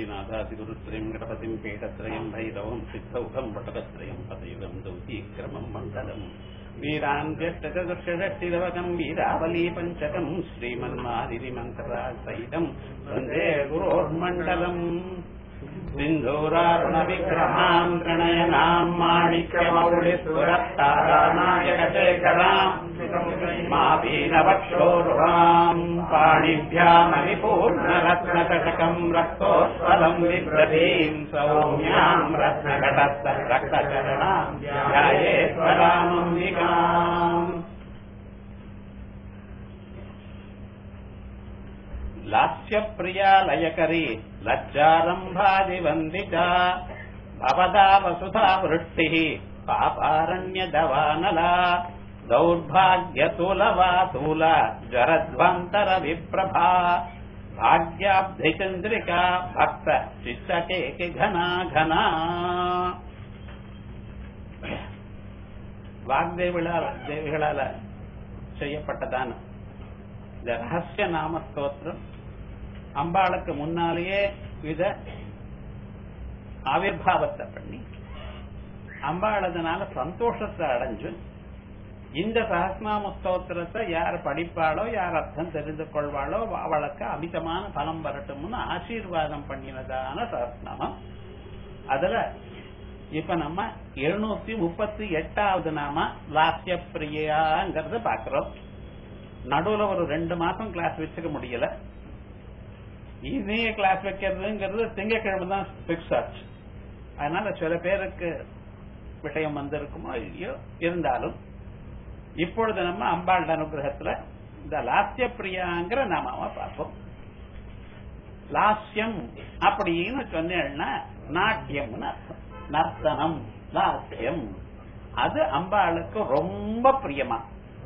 श्रीनाथादिगुरुत्रयम् गणपतिम् पीठत्रयम् भैरवम् सिद्धौघम् वटकत्रयम् पदयुगम् दौतीक्रमम् मण्डलम् वीरान् व्यष्टचतुर्षष्टिरवकम् वीरावली पञ्चकम् श्रीमन्मादिरिमन्त्ररासहितम् वन्दे गुरोर्मण्डलम् सिन्धूरारुणविग्रहाम् प्रणयनाम् माणिक्यमौलिस्वरत्तारानायकशेखराम् मापीनवक्षोरुहाम् पाणिभ्यामविपूर्णरत्नकटकम् रक्तोत्पलम् बिभ्रतीम् सौम्याम् रत्नघटस्थः रक्तचरणाम् ध्यायेश्वरामम्बिकाम् लास्यप्रिया लयकरी लज्जारम्भादिवन्दिता भवदा वसुधा वृष्टिः पापारण्यदवानला दौर्भाग्यतुलवातूल जरध्वन्तरविप्रभा भाग्याब्धिचन्द्रिका भक्त चित्तकेकि घना घना வாக்தேவிகளால் தேவிகளால செய்யப்பட்டதான இந்த ரகசிய நாம ஸ்தோத்திரம் அம்பாளுக்கு முன்னாலேயே இத ஆவிர்வாவத்தை பண்ணி அம்பாள் அதனால சந்தோஷத்தை அடைஞ்சு இந்த சகஸ்நாம ஸ்தோத்திரத்தை யார் படிப்பாளோ யார் அர்த்தம் தெரிந்து கொள்வாளோ அவளுக்கு அமிதமான பலம் வரட்டும்னு ஆசீர்வாதம் பண்ணினதான சகஸ்நாமம் அதுல இப்ப நம்ம எழுநூத்தி முப்பத்தி எட்டாவது நாம லாஸ்ய பிரியாங்கிறத பாக்குறோம் நடுவுல ஒரு ரெண்டு மாசம் கிளாஸ் வச்சுக்க முடியல இனிய கிளாஸ் வைக்கிறதுங்கிறது திங்கக்கிழமை தான் பிக்ஸ் ஆச்சு அதனால சில பேருக்கு விஷயம் வந்திருக்குமோ இல்லையோ இருந்தாலும் இப்பொழுது நம்ம அம்பாள் அனுகிரகத்துல இந்த லாஸ்ய பிரியாங்கிற நாமாவை பார்ப்போம் லாஸ்யம் அப்படின்னு சொன்னேன்னா நாட்டியம்னு அர்த்தம் நர்த்தனம் லாஸ்யம் அது அம்பாளுக்கு ரொம்ப பிரியமா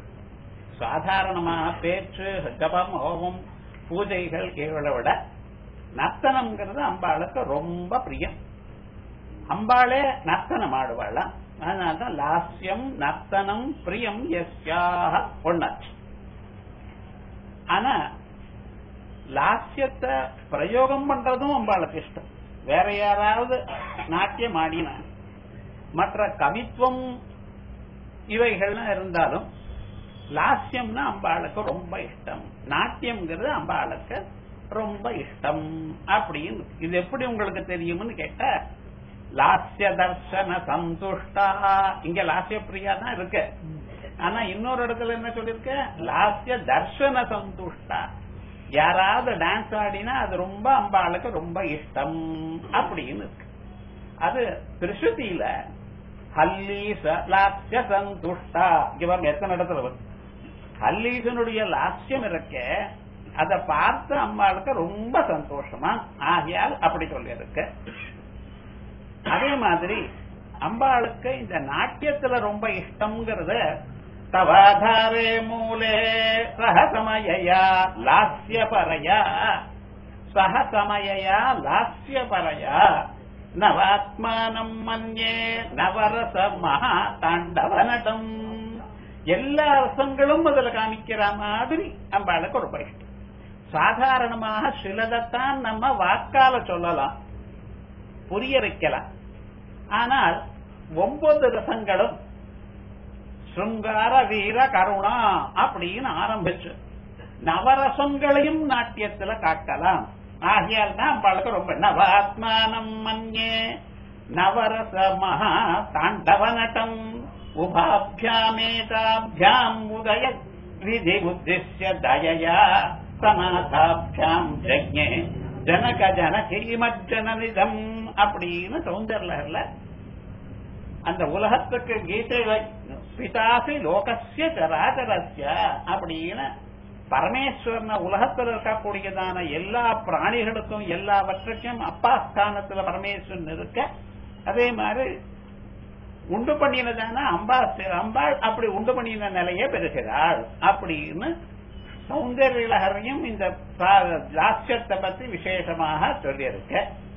சாதாரணமாக பேச்சு ஜபம் ஹோமம் பூஜைகள் இவளை விட நர்த்தனம்ங்கிறது அம்பாளுக்கு ரொம்ப பிரியம் அம்பாளே நர்த்தனம் ஆடுவாளாம் அதனால்தான் லாஸ்யம் நர்த்தனம் பிரியம் எஸ்யாக ஒன்னாச்சு ஆனா லாஸ்யத்தை பிரயோகம் பண்றதும் அம்பாளுக்கு இஷ்டம் வேற யாராவது நாட்டியம் ஆடினா மற்ற கவித்துவம் இவைகள்லாம் இருந்தாலும் லாஸ்யம்னா அம்பாளுக்கு ரொம்ப இஷ்டம் நாட்டியம்ங்கிறது அம்பாளுக்கு ரொம்ப இஷ்டம் அப்படின்னு இது எப்படி உங்களுக்கு தெரியும்னு கேட்ட லாஸ்ய தர்சன சந்துஷ்டா இங்க லாஸ்ய பிரியா தான் இருக்கு ஆனா இன்னொரு இடத்துல என்ன சொல்லிருக்க லாஸ்ய தர்சன சந்துஷ்டா யாராவது டான்ஸ் ஆடினா அது ரொம்ப அம்பாளுக்கு ரொம்ப இஷ்டம் அப்படின்னு இருக்கு அது திருஷ்ருதியில ஹல்லீச லாஸ்ய சந்துஷ்டா இவர் எத்தனை இடத்துல வருது ஹல்லீசனுடைய லாஸ்யம் இருக்க அதை பார்த்து அம்பாளுக்கு ரொம்ப சந்தோஷமா ஆகியால் அப்படி சொல்லியிருக்கு அதே மாதிரி அம்பாளுக்கு இந்த நாட்டியத்துல ரொம்ப இஷ்டம்ங்கிறத தவாதாரே மூலே சகசமயா லாஸ்யபரயா சகசமயா லாஸ்யபரயா நவாத்மானம் மன்யே நவரச மகா தாண்டவனடம் எல்லா ரசங்களும் அதுல காமிக்கிற மாதிரி அம்பாளுக்கு ரொம்ப இஷ்டம் சாதாரணமாக சிலதைத்தான் நம்ம வாக்கால சொல்லலாம் புரிய வைக்கலாம் ஆனால் ஒன்பது ரசங்களும் சுங்கார வீர கருணா அப்படின்னு ஆரம்பிச்சு நவரசங்களையும் நாட்டியத்துல காட்டலாம் ஆகியால் தான் பழக்க ரொம்ப நவாத்மானம் மன்யே நவரச மகா தாண்டவ நட்டம் உபாபியாமேதாபியாம் உதய விதி உத்திய தயயா சநாதாபியாம் ஜக்ஞே ஜனக ஜனகிமஜனனிதம் அப்படின்னு சௌந்தர்லகர்ல அந்த உலகத்துக்கு கீதை பிதாசி லோகசிய சராச்சரஸ்ய அப்படின்னு பரமேஸ்வரன உலகத்தில் இருக்கக்கூடியதான எல்லா பிராணிகளுக்கும் எல்லாவற்றுக்கும் அப்பா ஸ்தானத்துல பரமேஸ்வரன் இருக்க அதே மாதிரி உண்டு பண்ணினதான அம்பா அம்பாள் அப்படி உண்டு பண்ணின நிலையை பெறுகிறாள் அப்படின்னு சௌந்தர்யலகரையும் இந்த லாஸ்யத்தை பத்தி விசேஷமாக சொல்லியிருக்க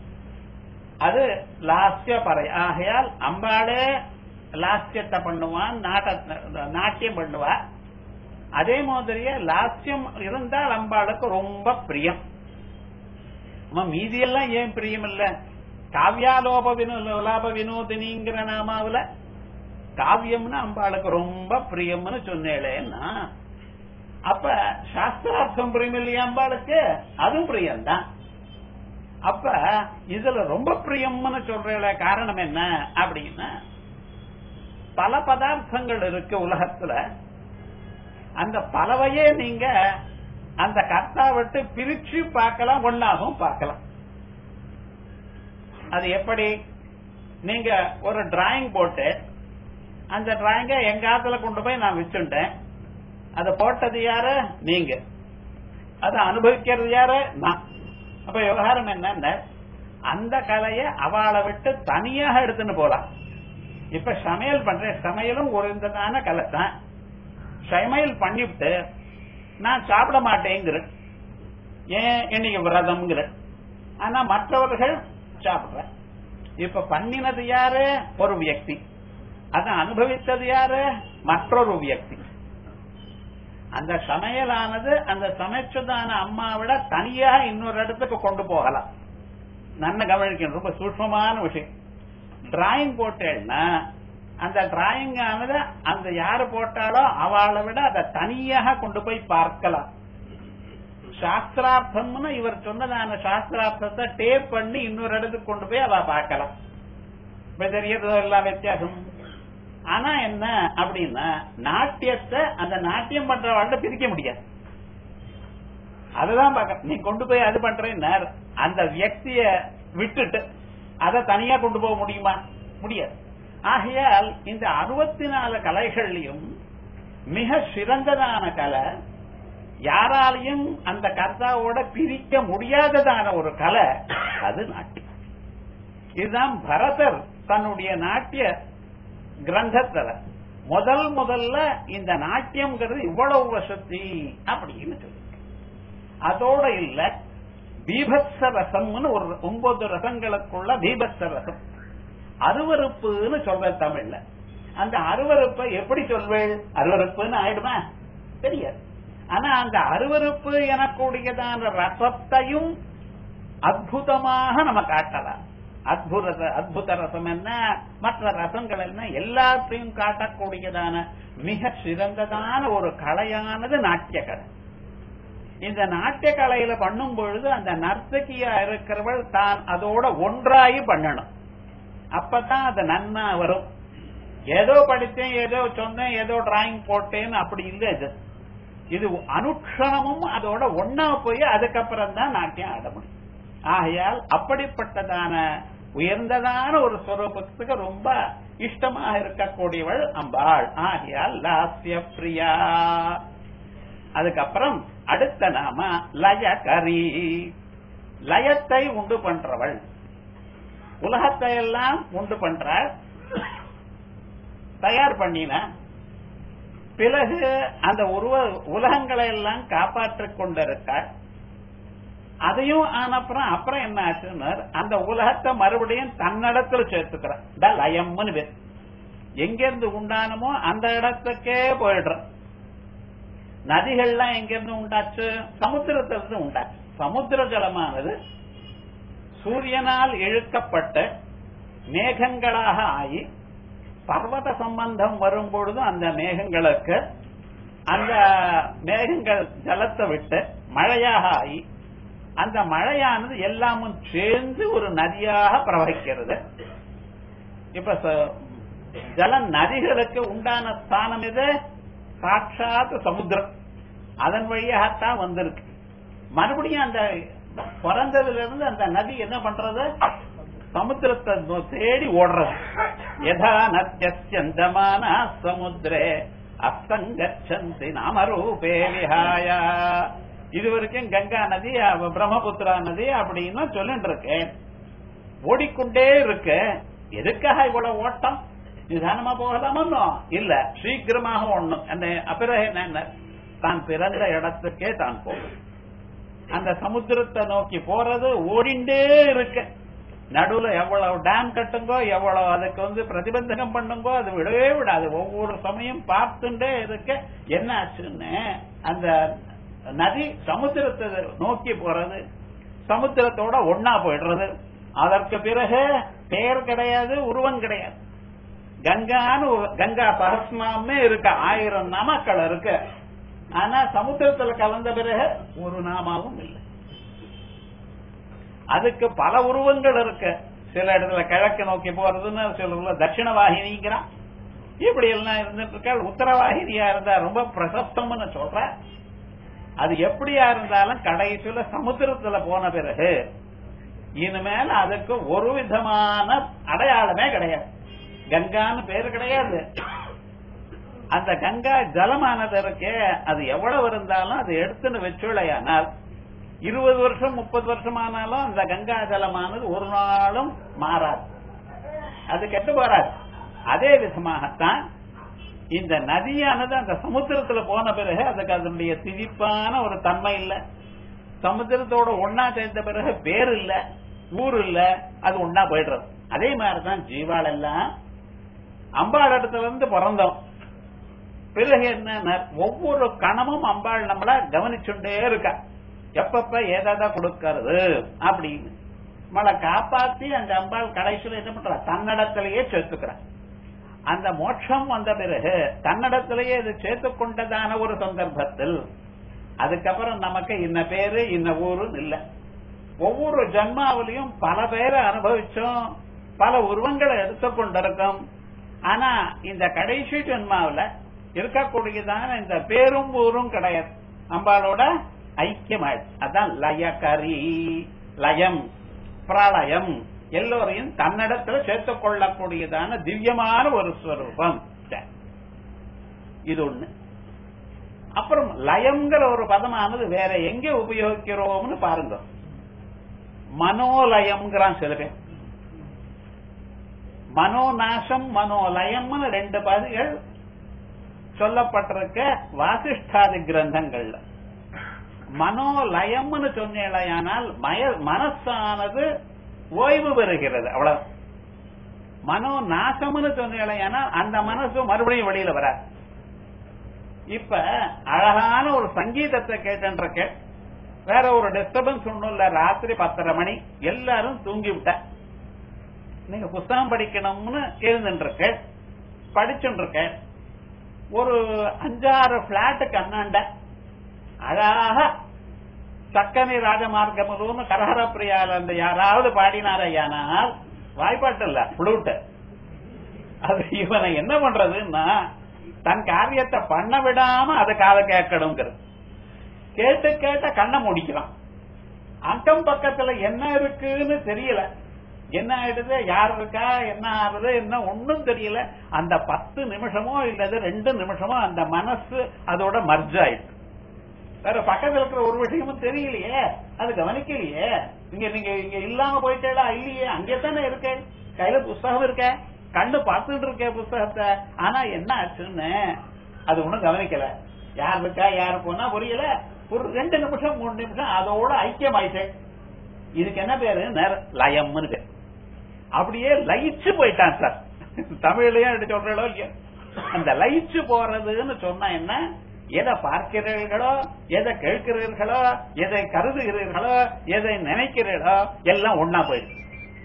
அது லாஸ்ய பறை ஆகையால் அம்பாளே லாஸ்யத்தை பண்ணுவான் நாட்டியம் பண்ணுவா அதே மாதிரியே லாஸ்யம் இருந்தால் அம்பாளுக்கு ரொம்ப பிரியம் நம்ம மீதியெல்லாம் ஏன் பிரியம் இல்ல காவ்யாலோப வினோ லாப வினோதினிங்கிற நாமாவுல காவியம்னு அம்பாளுக்கு ரொம்ப பிரியம்னு சொன்னேளேன்னா அப்ப சாஸ்திரார்த்தம் பிரியம் இல்லையா அம்பாளுக்கு அதுவும் பிரியம்தான் அப்ப இதுல ரொம்ப பிரியம்னு சொல்ற காரணம் என்ன அப்படின்னா பல பதார்த்தங்கள் இருக்கு உலகத்துல அந்த பலவையே நீங்க அந்த கர்த்தா விட்டு பிரிச்சு பார்க்கலாம் ஒன்னாகவும் பார்க்கலாம் அது எப்படி நீங்க ஒரு டிராயிங் போட்டு அந்த டிராயிங்க எங்க ஆத்துல கொண்டு போய் நான் வச்சுட்டேன் அதை போட்டது யாரு நீங்க அதை அனுபவிக்கிறது யாரு நான் அப்ப விவகாரம் என்னன்னா அந்த கலையை அவளை விட்டு தனியாக எடுத்துன்னு போலாம் இப்ப சமையல் பண்றேன் சமையலும் ஒரு விதமான கலை தான் சமையல் பண்ணிவிட்டு நான் சாப்பிட மாட்டேங்கிறேன் ஏன் இன்னைக்கு விரதம்ங்கிற ஆனா மற்றவர்கள் சாப்பிடுற இப்ப பண்ணினது யாரு ஒரு வியக்தி அதை அனுபவித்தது யாரு மற்றொரு வியக்தி அந்த சமையலானது அந்த சமைச்சதான அம்மாவிட தனியா இன்னொரு இடத்துக்கு கொண்டு போகலாம் நன்ன கவனிக்கணும் ரொம்ப சூட்சமான விஷயம் டிராயிங் போட்டேன்னா அந்த டிராயிங் ஆனது அந்த யாரு போட்டாலோ அவளை விட அதை தனியாக கொண்டு போய் பார்க்கலாம் சாஸ்திரார்த்தம்னு இவர் சொன்னதான சாஸ்திரார்த்தத்தை டேப் பண்ணி இன்னொரு இடத்துக்கு கொண்டு போய் அவ பார்க்கலாம் இப்ப தெரியறதோ எல்லாம் வித்தியாசம் ஆனா என்ன அப்படின்னா நாட்டியத்தை அந்த நாட்டியம் பண்றவாழ்கிட்ட பிரிக்க முடியாது அதுதான் பார்க்க நீ கொண்டு போய் அது பண்றேன்னா அந்த வியக்திய விட்டுட்டு அதை தனியா கொண்டு போக முடியுமா முடியாது ஆகையால் இந்த அறுபத்தி நாலு கலைகள்லையும் மிக சிறந்ததான கலை யாராலையும் அந்த கர்த்தாவோட பிரிக்க முடியாததான ஒரு கலை அது நாட்டியம் இதுதான் பரதர் தன்னுடைய நாட்டிய கிரந்தத்துல முதல் முதல்ல இந்த நாட்டியம்ங்கிறது இவ்வளவு வசதி அப்படின்னு சொல்லி அதோட இல்ல பீபத்ச ரசம்னு ஒரு ஒன்பது ரசங்களுக்குள்ள பீபத்ச ரசம் அருவறுப்புன்னு சொல்ற தமிழ்ல அந்த அருவறுப்பை எப்படி சொல்வேள் அருவறுப்புன்னு ஆயிடுமா தெரியாது ஆனா அந்த அருவறுப்பு எனக்கூடியதான ரசத்தையும் அற்புதமாக நம்ம காட்டலாம் அற்புத அற்புத ரசம் என்ன மற்ற ரசங்கள் என்ன எல்லாத்தையும் காட்டக்கூடியதான மிக சிறந்ததான ஒரு கலையானது நாட்டிய கலை இந்த நாட்டிய கலையில பண்ணும் பொழுது அந்த நர்த்தகியா இருக்கிறவள் தான் அதோட ஒன்றாகி பண்ணணும் அப்பதான் அது நன்னா வரும் ஏதோ படித்தேன் ஏதோ சொன்னேன் ஏதோ டிராயிங் போட்டேன்னு அப்படி இல்லை இது இது அனுக்ஷணமும் அதோட ஒன்னா போய் அதுக்கப்புறம் தான் நாட்டியம் ஆட முடியும் ஆகையால் அப்படிப்பட்டதான உயர்ந்ததான ஒரு ஸ்வரூபத்துக்கு ரொம்ப இஷ்டமாக இருக்கக்கூடியவள் அம்பாள் ஆகையால் லாஸ்ய பிரியா அதுக்கப்புறம் அடுத்த நாம லயகரி லயத்தை உண்டு பண்றவள் உலகத்தை எல்லாம் உண்டு பண்ற தயார் பண்ணின பிறகு அந்த உருவ உலகங்களை எல்லாம் காப்பாற்றிக் கொண்டிருக்காள் அதையும் ஆனப்புறம் அப்புறம் என்ன ஆச்சுன்னு அந்த உலகத்தை மறுபடியும் தன்னிடத்துல சேர்த்துக்கிற லயம்னு பேர் எங்கிருந்து உண்டானமோ அந்த இடத்துக்கே போயிடுறோம் நதிகள்லாம் எங்கிருந்து உண்டாச்சு சமுத்திரத்திலிருந்து உண்டாச்சு சமுத்திர ஜலமானது சூரியனால் இழுக்கப்பட்ட மேகங்களாக ஆகி பர்வத சம்பந்தம் வரும் பொழுது அந்த மேகங்களுக்கு அந்த மேகங்கள் ஜலத்தை விட்டு மழையாக ஆகி அந்த மழையானது எல்லாமும் சேர்ந்து ஒரு நதியாக பிரவகிக்கிறது இப்ப ஜல நதிகளுக்கு உண்டான ஸ்தானம் இது சாட்சாத் சமுத்திரம் அதன் வழியாகத்தான் வந்திருக்கு மறுபடியும் அந்த பிறந்ததுல இருந்து அந்த நதி என்ன பண்றது சமுத்திரத்தை தேடி ஓடுறது யதா நத்தியந்தமான சமுத்திரே அஸ்தங்கச்சந்தி நாமரூபே விஹாயா இது வரைக்கும் கங்கா நதி பிரம்மபுத்திரா நதி அப்படின்னு சொல்லிட்டு இருக்கேன் ஓடிக்கொண்டே இருக்கு எதுக்காக இவ்வளவு ஓட்டம் நிதானமா போகலாமோ இல்ல சீக்கிரமாக ஒண்ணும் அந்த அப்பிறகு என்ன தான் பிறந்த இடத்துக்கே தான் போகும் அந்த சமுத்திரத்தை நோக்கி போறது ஓடிண்டே இருக்கு நடுவுல எவ்வளவு டேம் கட்டுங்கோ எவ்வளவு அதுக்கு வந்து பிரதிபந்தகம் பண்ணுங்கோ அது விடவே விடாது ஒவ்வொரு சமயம் பார்த்துட்டே இருக்க என்ன ஆச்சுன்னு அந்த நதி சமுத்திரத்தை நோக்கி போறது சமுத்திரத்தோட ஒன்னா போயிடுறது அதற்கு பிறகு பெயர் கிடையாது உருவம் கிடையாது கங்கான்னு ஒரு- கங்கா சஹஸ்நாமே இருக்கு ஆயிரம் நாமாக்கள் இருக்கு ஆனா சமுத்திரத்துல கலந்த பிறகு ஒரு நாமாவும் இல்லை அதுக்கு பல உருவங்கள் இருக்கு சில இடத்துல கிழக்கு நோக்கி போறதுன்னு சில தட்சிண வாகினிங்கிறான் இப்படி எல்லாம் இருந்துட்டு இருக்கா உத்தரவாகினியா இருந்தா ரொம்ப பிரசஸ்தம்னு சொல்ற அது எப்படியா இருந்தாலும் கடைசியில சமுத்திரத்துல போன பிறகு இனிமேல் அதுக்கு ஒரு விதமான அடையாளமே கிடையாது கங்கான்னு பேரு கிடையாது அந்த கங்கா ஜலமானது இருக்கே அது எவ்வளவு இருந்தாலும் அது எடுத்துன்னு வச்சுழையானால் இருபது வருஷம் முப்பது வருஷம் ஆனாலும் அந்த கங்கா ஜலமானது ஒரு நாளும் மாறாது அது கெட்டு போறாது அதே விதமாகத்தான் இந்த நதியானது அந்த சமுத்திரத்துல போன பிறகு அதுக்கு அதனுடைய திதிப்பான ஒரு தன்மை இல்ல சமுத்திரத்தோட ஒன்னா சேர்ந்த பிறகு பேர் இல்ல ஊர் இல்ல அது ஒன்னா போயிடுறது அதே மாதிரிதான் ஜீவாள் எல்லாம் அம்பாள் இடத்துல இருந்து பிறந்தோம் பிறகு என்ன ஒவ்வொரு கணமும் அம்பாள் நம்மள கவனிச்சுட்டே இருக்கா எப்பப்ப ஏதாதா கொடுக்கறது அப்படின்னு நம்மளை காப்பாத்தி அந்த அம்பாள் கடைசியில் என்ன பண்றா தன்னடத்திலேயே சேர்த்துக்கிறா அந்த மோட்சம் வந்த பிறகு தன்னடத்திலேயே இது சேர்த்து கொண்டதான ஒரு சந்தர்ப்பத்தில் அதுக்கப்புறம் நமக்கு இன்ன பேரு இன்ன ஊருன்னு இல்ல ஒவ்வொரு ஜன்மாவிலையும் பல பேரை அனுபவிச்சோம் பல உருவங்களை எடுத்துக்கொண்டிருக்கோம் ஆனா இந்த கடைசி ஜென்மாவில இருக்கக்கூடியதான இந்த பேரும் ஊரும் கிடையாது அம்பாளோட ஐக்கியமாயிடுச்சு அதான் லயகரி லயம் பிரளயம் எல்லோரையும் தன்னிடத்துல சேர்த்துக் கொள்ளக்கூடியதான திவ்யமான ஒரு ஸ்வரூபம் சரி. இது ஒண்ணு அப்புறம் லயம்ங்கிற ஒரு பதமானது வேற எங்க உபயோகிக்கிறோம்னு பாருங்க மனோலயம்ங்கிறான் சில பேர் மனோநாசம் மனோலயம்னு ரெண்டு பதிகள் சொல்லப்பட்டிருக்க வாசிஷ்டாதி கிரந்தங்கள்ல மனோலயம்னு சொன்னேயானால் மனசானது ஓய்வு பெறுகிறது அவ்வளவு மனோ நாசம்னு சொன்னேயானால் அந்த மனசு மறுபடியும் வெளியில வராது இப்ப அழகான ஒரு சங்கீதத்தை கேட்டுருக்க வேற ஒரு டிஸ்டர்பன்ஸ் ஒண்ணும் இல்ல ராத்திரி பத்தரை மணி எல்லாரும் தூங்கி விட்ட நீங்க புஸ்தகம் படிக்கணும்னு எழுந்துருக்க படிச்சுருக்க ஒரு அஞ்சாறு பிளாட்டுக்கு அண்ணாண்ட அழகாக சக்கனி ராஜமார்க்கமுதுன்னு கரஹர பிரியால அந்த யாராவது பாடினாரையானால் வாய்ப்பாட்டு இல்ல புளூட்டு அது இவனை என்ன பண்றதுன்னா தன் காரியத்தை பண்ண விடாம அதை காதை கேட்கணுங்கிறது கேட்டு கேட்ட கண்ணை முடிக்கிறான் அக்கம் பக்கத்துல என்ன இருக்குன்னு தெரியல என்ன ஆயிடுது யார் இருக்கா என்ன ஆகுது என்ன ஒண்ணும் தெரியல அந்த பத்து நிமிஷமோ இல்லது ரெண்டு நிமிஷமோ அந்த மனசு அதோட மர்ஜ் ஆயிடுச்சு வேற பக்கத்துல இருக்கிற ஒரு விஷயமும் தெரியலையே அது கவனிக்கலையே இங்க நீங்க இங்க இல்லாம போயிட்டேடா இல்லையே அங்கே தானே இருக்க கையில புஸ்தகம் இருக்க கண்ணு பார்த்துட்டு இருக்க புஸ்தகத்தை ஆனா என்ன ஆச்சுன்னு அது ஒண்ணும் கவனிக்கல யார் இருக்கா யாரு போனா புரியல ஒரு ரெண்டு நிமிஷம் மூணு நிமிஷம் அதோட ஐக்கியம் ஆயிட்டேன் இதுக்கு என்ன பேரு லயம்னு பேர் அப்படியே லயிச்சு போயிட்டான் சார் தமிழ்லயும் எடுத்து சொல்றோ இல்லையோ அந்த லயிச்சு போறதுன்னு சொன்னா என்ன எதை பார்க்கிறீர்களோ எதை கேட்கிறீர்களோ எதை கருதுகிறீர்களோ எதை நினைக்கிறீர்களோ எல்லாம் ஒன்னா போயிடுது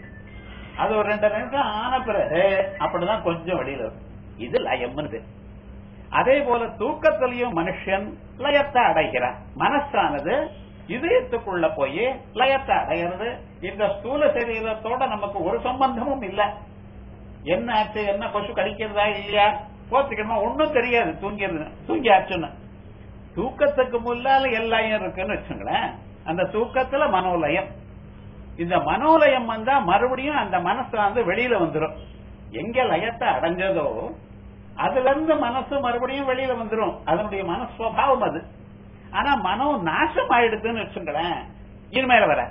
அது ஒரு ரெண்டு நிமிஷம் ஆன பிறகு அப்படிதான் கொஞ்சம் வெளியில வரும் இது லயம்னு பேர் அதே போல தூக்கத்திலையும் மனுஷன் லயத்தை அடைகிறான் மனசானது இதயத்துக்குள்ள போய் லயத்தை அடைகிறது இந்த ஸ்தூல சரீரத்தோட நமக்கு ஒரு சம்பந்தமும் இல்ல என்ன ஆச்சு என்ன பசு கடிக்கிறதா இல்லையா போத்துக்கணுமா ஒன்னும் தெரியாது தூங்கிறது தூங்கி ஆச்சுன்னு தூக்கத்துக்கு முன்னால எல்லாயும் இருக்குன்னு வச்சுங்களேன் அந்த தூக்கத்துல மனோலயம் இந்த மனோலயம் வந்தா மறுபடியும் அந்த மனசு வந்து வெளியில வந்துடும் எங்க லயத்தை அடைஞ்சதோ அதுல இருந்து மனசு மறுபடியும் வெளியில வந்துடும் அதனுடைய மனஸ்வபாவம் அது ஆனா மனோ நாசம் ஆயிடுதுன்னு வச்சுங்களேன் இனிமேல வர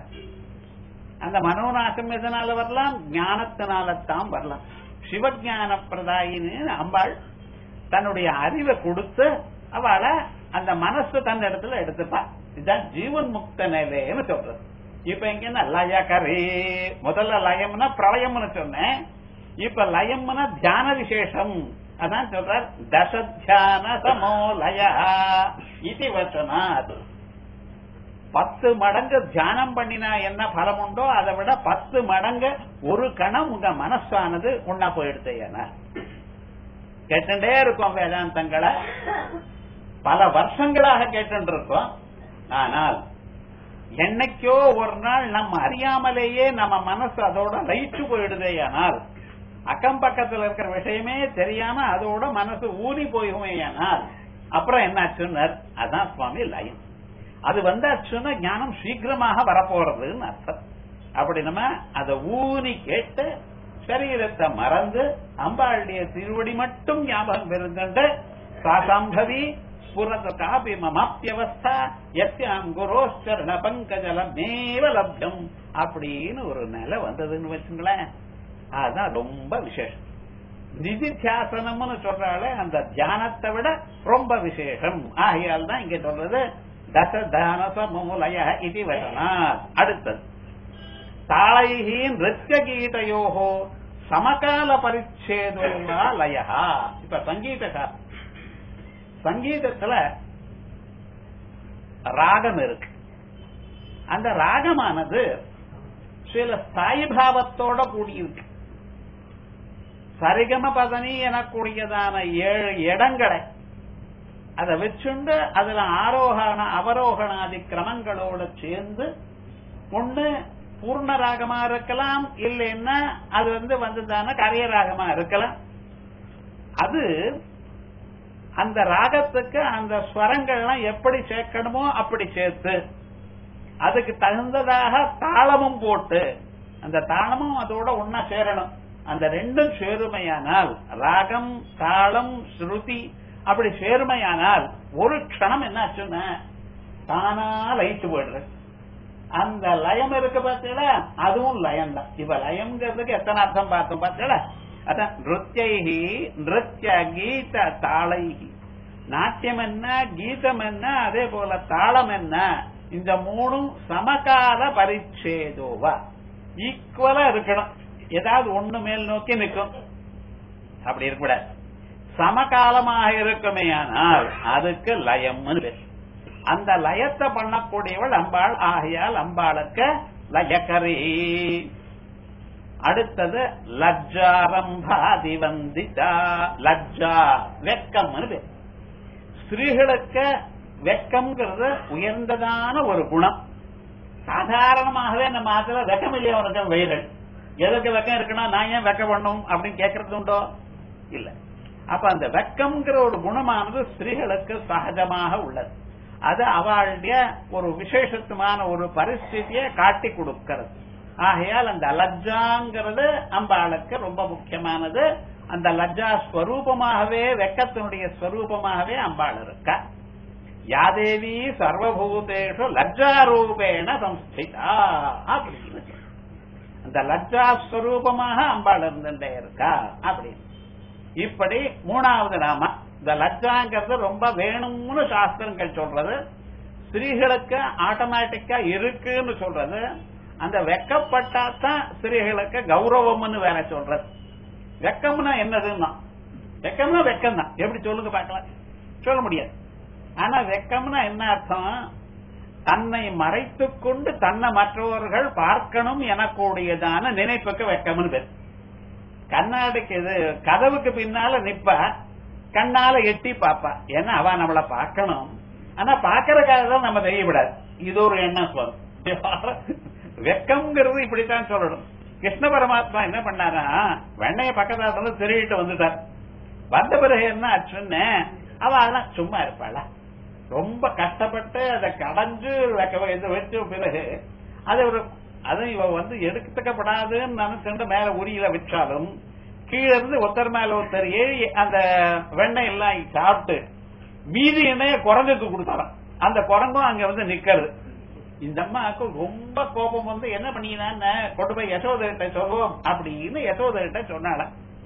அந்த மனோநாசம் எதனால வரலாம் ஞானத்தினால தான் வரலாம் சிவஞான பிரதாயின்னு அம்பாள் தன்னுடைய அறிவை கொடுத்து அவளை அந்த மனசு தன் இடத்துல எடுத்துப்பா இதுதான் ஜீவன் முக்த நிலைன்னு சொல்றது இப்ப இங்க என்ன லயகரே முதல்ல லயம்னா பிரளயம்னு சொன்னேன் இப்ப லயம்னா தியான விசேஷம் அதான் சொல்றார் தசத்தியான சமோ லய இது வச்சனாத் பத்து மடங்கு தியானம் பண்ணினா என்ன பலம் உண்டோ அதை விட பத்து மடங்கு ஒரு கணம் உங்க மனசானது உண்ணா போயிடுது ஏன்னா கேட்டுட்டே இருக்கோம் வேதாந்தங்களை பல வருஷங்களாக கேட்டு இருக்கோம் ஆனால் என்னைக்கோ ஒரு நாள் நம்ம அறியாமலேயே நம்ம மனசு அதோட லைட்டு போயிடுதே ஆனால் அக்கம் பக்கத்துல இருக்கிற விஷயமே தெரியாம அதோட மனசு ஊறி போயுமே ஆனால் அப்புறம் என்னாச்சுன்னு அதான் சுவாமி லயம் அது வந்தாச்சுன்னா ஞானம் சீக்கிரமாக வரப்போறதுன்னு அர்த்தம் அப்படி நம்ம அதை ஊனி கேட்டு சரீரத்தை மறந்து அம்பாளுடைய திருவடி மட்டும் ஞாபகம் இருந்துட்டு சாசம்பவி புரத காபி மமாப்பியவஸ்தா எஸ்யாம் குரோச்சரண பங்கஜலமேவ லப்யம் அப்படின்னு ஒரு நிலை வந்ததுன்னு வச்சுங்களேன் அதுதான் ரொம்ப விசேஷம் நிதித்தியாசனம்னு சொல்றாலே அந்த தியானத்தை விட ரொம்ப விசேஷம் ஆகையால் தான் இங்க சொல்றது தச தான சமூலய இது வசனாத் அடுத்தது தாளைஹி நிருத்திய கீதையோகோ சமகால பரிச்சேதோவா லயா இப்ப சங்கீத சங்கீதத்துல ராகம் இருக்கு அந்த ராகமானது சில ஸ்தாயி பாவத்தோட கூடியிருக்கு சரிகம பதனி எனக்கூடியதான ஏழு இடங்களை அதை வச்சுண்டு அதுல ஆரோகண அவரோகணாதி கிரமங்களோட சேர்ந்து ஒண்ணு பூர்ண ராகமா இருக்கலாம் இல்லைன்னா அது வந்து வந்ததான கரிய ராகமா இருக்கலாம் அது அந்த ராகத்துக்கு அந்த ஸ்வரங்கள்லாம் எப்படி சேர்க்கணுமோ அப்படி சேர்த்து அதுக்கு தகுந்ததாக தாளமும் போட்டு அந்த தாளமும் அதோட ஒன்னா சேரணும் அந்த ரெண்டும் சேருமையானால் ராகம் தாளம் ஸ்ருதி அப்படி சேருமையானால் ஒரு க்ஷணம் என்னாச்சுன்னா தானா லைட்டு போயிடுறது அந்த லயம் இருக்கு பார்த்தீங்களா அதுவும் லயம் தான் இப்ப லயம்ங்கிறதுக்கு எத்தனை அர்த்தம் பார்த்தோம் பார்த்தீங்களா அதான் நிருத்தியி நிருத்திய கீத தாளைகி நாட்டியம் என்ன கீதம் என்ன அதே போல தாளம் என்ன இந்த மூணும் சமகால பரிச்சேதோவா ஈக்குவலா இருக்கணும் ஏதாவது ஒண்ணு மேல் நோக்கி நிற்கும் அப்படி இருக்கக்கூடாது சமகாலமாக இருக்குமே ஆனால் அதுக்கு லயம்னு பேர் அந்த லயத்தை பண்ணக்கூடியவள் அம்பாள் ஆகையால் அம்பாளுக்கு லயக்கரி அடுத்தது லஜ்ஜாரம்பாதி வந்திதா லஜ்ஜா வெக்கம்னு பேர் ஸ்திரீகளுக்கு வெக்கம்ங்கிறது உயர்ந்ததான ஒரு குணம் சாதாரணமாகவே நம்ம ஆத்துல வெக்கம் இல்லையா உனக்கு வயிறு எதுக்கு வெக்கம் இருக்குன்னா நான் ஏன் வெக்க பண்ணும் அப்படின்னு கேட்கறது உண்டோ இல்ல அப்ப அந்த வெக்கம்ங்கிற ஒரு குணமானது ஸ்திரீகளுக்கு சகஜமாக உள்ளது அது அவளுடைய ஒரு விசேஷத்துமான ஒரு பரிஸ்திதியை காட்டி கொடுக்கிறது ஆகையால் அந்த லஜ்ஜாங்கிறது அம்பாளுக்கு ரொம்ப முக்கியமானது அந்த லஜ்ஜா ஸ்வரூபமாகவே வெக்கத்தினுடைய ஸ்வரூபமாகவே அம்பாள் இருக்கா யாதேவி சர்வபூதேஷு லஜ்ஜாரூபேண சம்ஸ்திதா அப்படின்னு அந்த லஜ்ஜா ஸ்வரூபமாக அம்பாள் இருந்துட்டே இருக்கா அப்படின்னு இப்படி மூணாவது நாம இந்த லஜ்ஜாங்கிறது ரொம்ப வேணும்னு சாஸ்திரங்கள் சொல்றது ஸ்திரீகளுக்கு ஆட்டோமேட்டிக்கா இருக்குன்னு சொல்றது அந்த வெக்கப்பட்டா தான் ஸ்திரீகளுக்கு கௌரவம்னு வேற சொல்றது வெக்கம்னா என்னதுன்னா வெக்கம்னா வெக்கம் தான் எப்படி சொல்லுங்க பார்க்கலாம் சொல்ல முடியாது ஆனா வெக்கம்னா என்ன அர்த்தம் தன்னை மறைத்துக் கொண்டு தன்னை மற்றவர்கள் பார்க்கணும் எனக்கூடியதான நினைப்புக்கு வெக்கம்னு பேர் கண்ணாடிக்கு இது கதவுக்கு பின்னால நிப்ப கண்ணால எட்டி பாப்பா ஏன்னா அவ நம்மள பார்க்கணும் ஆனா பாக்குறதுக்காக தான் நம்ம தெரியக்கூடாது இது ஒரு எண்ணம் சொல்லும் வெக்கம்ங்கிறது இப்படித்தான் சொல்லணும் கிருஷ்ண பரமாத்மா என்ன பண்ணாரா வெண்ணைய பக்கத்துல இருந்து திருடிட்டு வந்துட்டார் வந்த பிறகு என்ன ஆச்சுன்னு அவ அதெல்லாம் சும்மா இருப்பாளா ரொம்ப கஷ்டப்பட்டு அதை கடைஞ்சு இது வச்ச பிறகு அது ஒரு அது இவ வந்து எடுத்துக்கப்படாதுன்னு நினைச்சுட்டு மேல உரியில வச்சாலும் கீழ இருந்து ஒருத்தர் மேல ஒருத்தர் ஏறி அந்த வெண்ணெய் எல்லாம் சாப்பிட்டு மீதி எண்ணெய குரங்குக்கு கொடுத்தாராம் அந்த குரங்கும் அங்க வந்து நிக்கிறது இந்த அம்மாவுக்கு ரொம்ப கோபம் வந்து என்ன பண்ணினான்னு கொண்டு போய் யசோதர்கிட்ட சொல்லுவோம் அப்படின்னு யசோதர்கிட்ட சொன்னால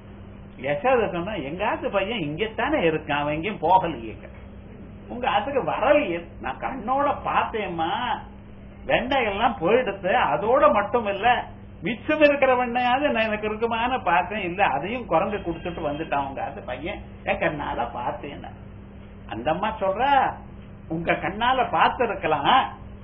யசோத சொன்னா எங்காத்து பையன் இங்கத்தானே இருக்கான் அவன் எங்கேயும் போகலையே உங்க அதுக்கு வரலையே நான் கண்ணோட பார்த்தேம்மா வெண்ணெய் எல்லாம் போயிடுத்து அதோட மட்டும் இல்ல மிச்சம் இருக்கிற வெண்ணையாவது நான் எனக்கு இருக்குமான்னு பார்த்தேன் இல்ல அதையும் குரங்கு கொடுத்துட்டு வந்துட்டான் உங்க அது பையன் என் கண்ணால பார்த்தேன் அந்த அம்மா சொல்ற உங்க கண்ணால பார்த்து இருக்கலாம்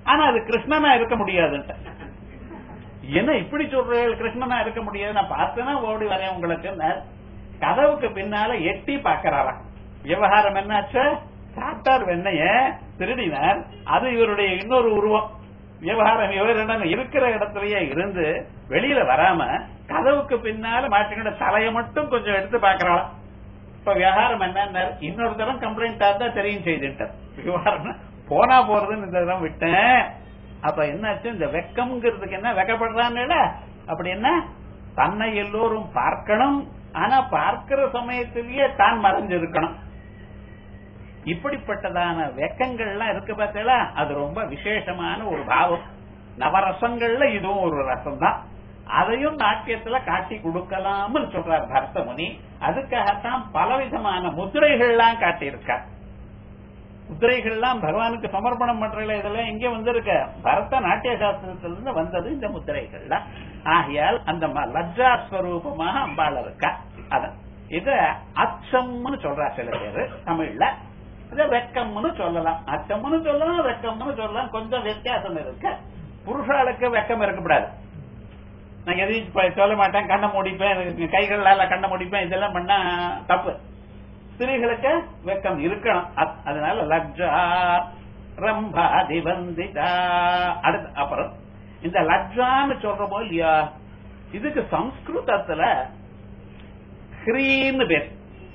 ஆனா அது கிருஷ்ணனா இருக்க முடியாதுன்ட்டு என்ன இப்படி சொல்றீர்கள் கிருஷ்ணனா இருக்க முடியாது நான் பார்த்தேன்னா ஓடி வரேன் உங்களுக்கு கதவுக்கு பின்னால எட்டி பாக்கிறாராம் விவகாரம் என்னாச்சு சாப்பிட்டார் வெண்ணைய திருடினார் அது இவருடைய இன்னொரு உருவம் விவகாரம் இவர் என்ன இருக்கிற இடத்துலயே இருந்து வெளியில வராம கதவுக்கு பின்னால மாட்டிக்கிட்ட தலையை மட்டும் கொஞ்சம் எடுத்து பாக்குறாளாம் இப்ப விவகாரம் என்ன இன்னொரு தரம் கம்ப்ளைண்ட் தான் தெரியும் செய்துட்டார் விவகாரம் போனா போறதுன்னு இந்த தரம் விட்டேன் அப்ப என்னாச்சு இந்த வெக்கம்ங்கிறதுக்கு என்ன வெக்கப்படுறான்னு அப்படி என்ன தன்னை எல்லோரும் பார்க்கணும் ஆனா பார்க்கிற சமயத்திலேயே தான் மறைஞ்சிருக்கணும் இப்படிப்பட்டதான வெக்கங்கள்லாம் இருக்கு பார்த்தீங்களா அது ரொம்ப விசேஷமான ஒரு பாவம் நவரசங்கள்ல இதுவும் ஒரு ரசம் தான் அதையும் நாட்டியத்துல காட்டி கொடுக்கலாம்னு சொல்றார் பரத முனி அதுக்காகத்தான் பலவிதமான முதிரைகள்லாம் காட்டியிருக்கார் முத்திரைகள்லாம் பகவானுக்கு சமர்ப்பணம் பண்றதுல இதெல்லாம் எங்க வந்திருக்க பரத நாட்டிய சாஸ்திரத்திலிருந்து வந்தது இந்த முத்திரைகள்லாம் ஆகையால் அந்த லஜ்ஜா ஸ்வரூபமாக அம்பாள் இருக்கா அதான் இத அச்சம்னு சொல்றா சில பேரு தமிழ்ல இத வெக்கம்னு சொல்லலாம் அச்சம்னு சொல்லலாம் வெக்கம்னு சொல்லலாம் கொஞ்சம் வித்தியாசம் இருக்கு புருஷாளுக்கு வெக்கம் இருக்கக்கூடாது நான் எதையும் சொல்ல மாட்டேன் கண்ணை முடிப்பேன் கைகளால கண்ணை முடிப்பேன் இதெல்லாம் பண்ணா தப்பு ஸ்திரீகளுக்கு வெக்கம் இருக்கணும் அதனால லஜ்ஜா ரம்பா திவந்திதா அடுத்து அப்புறம் இந்த லஜ்ஜான்னு சொல்றோமோ இல்லையா இதுக்கு சம்ஸ்கிருதத்துல ஹ்ரீன்னு பேர்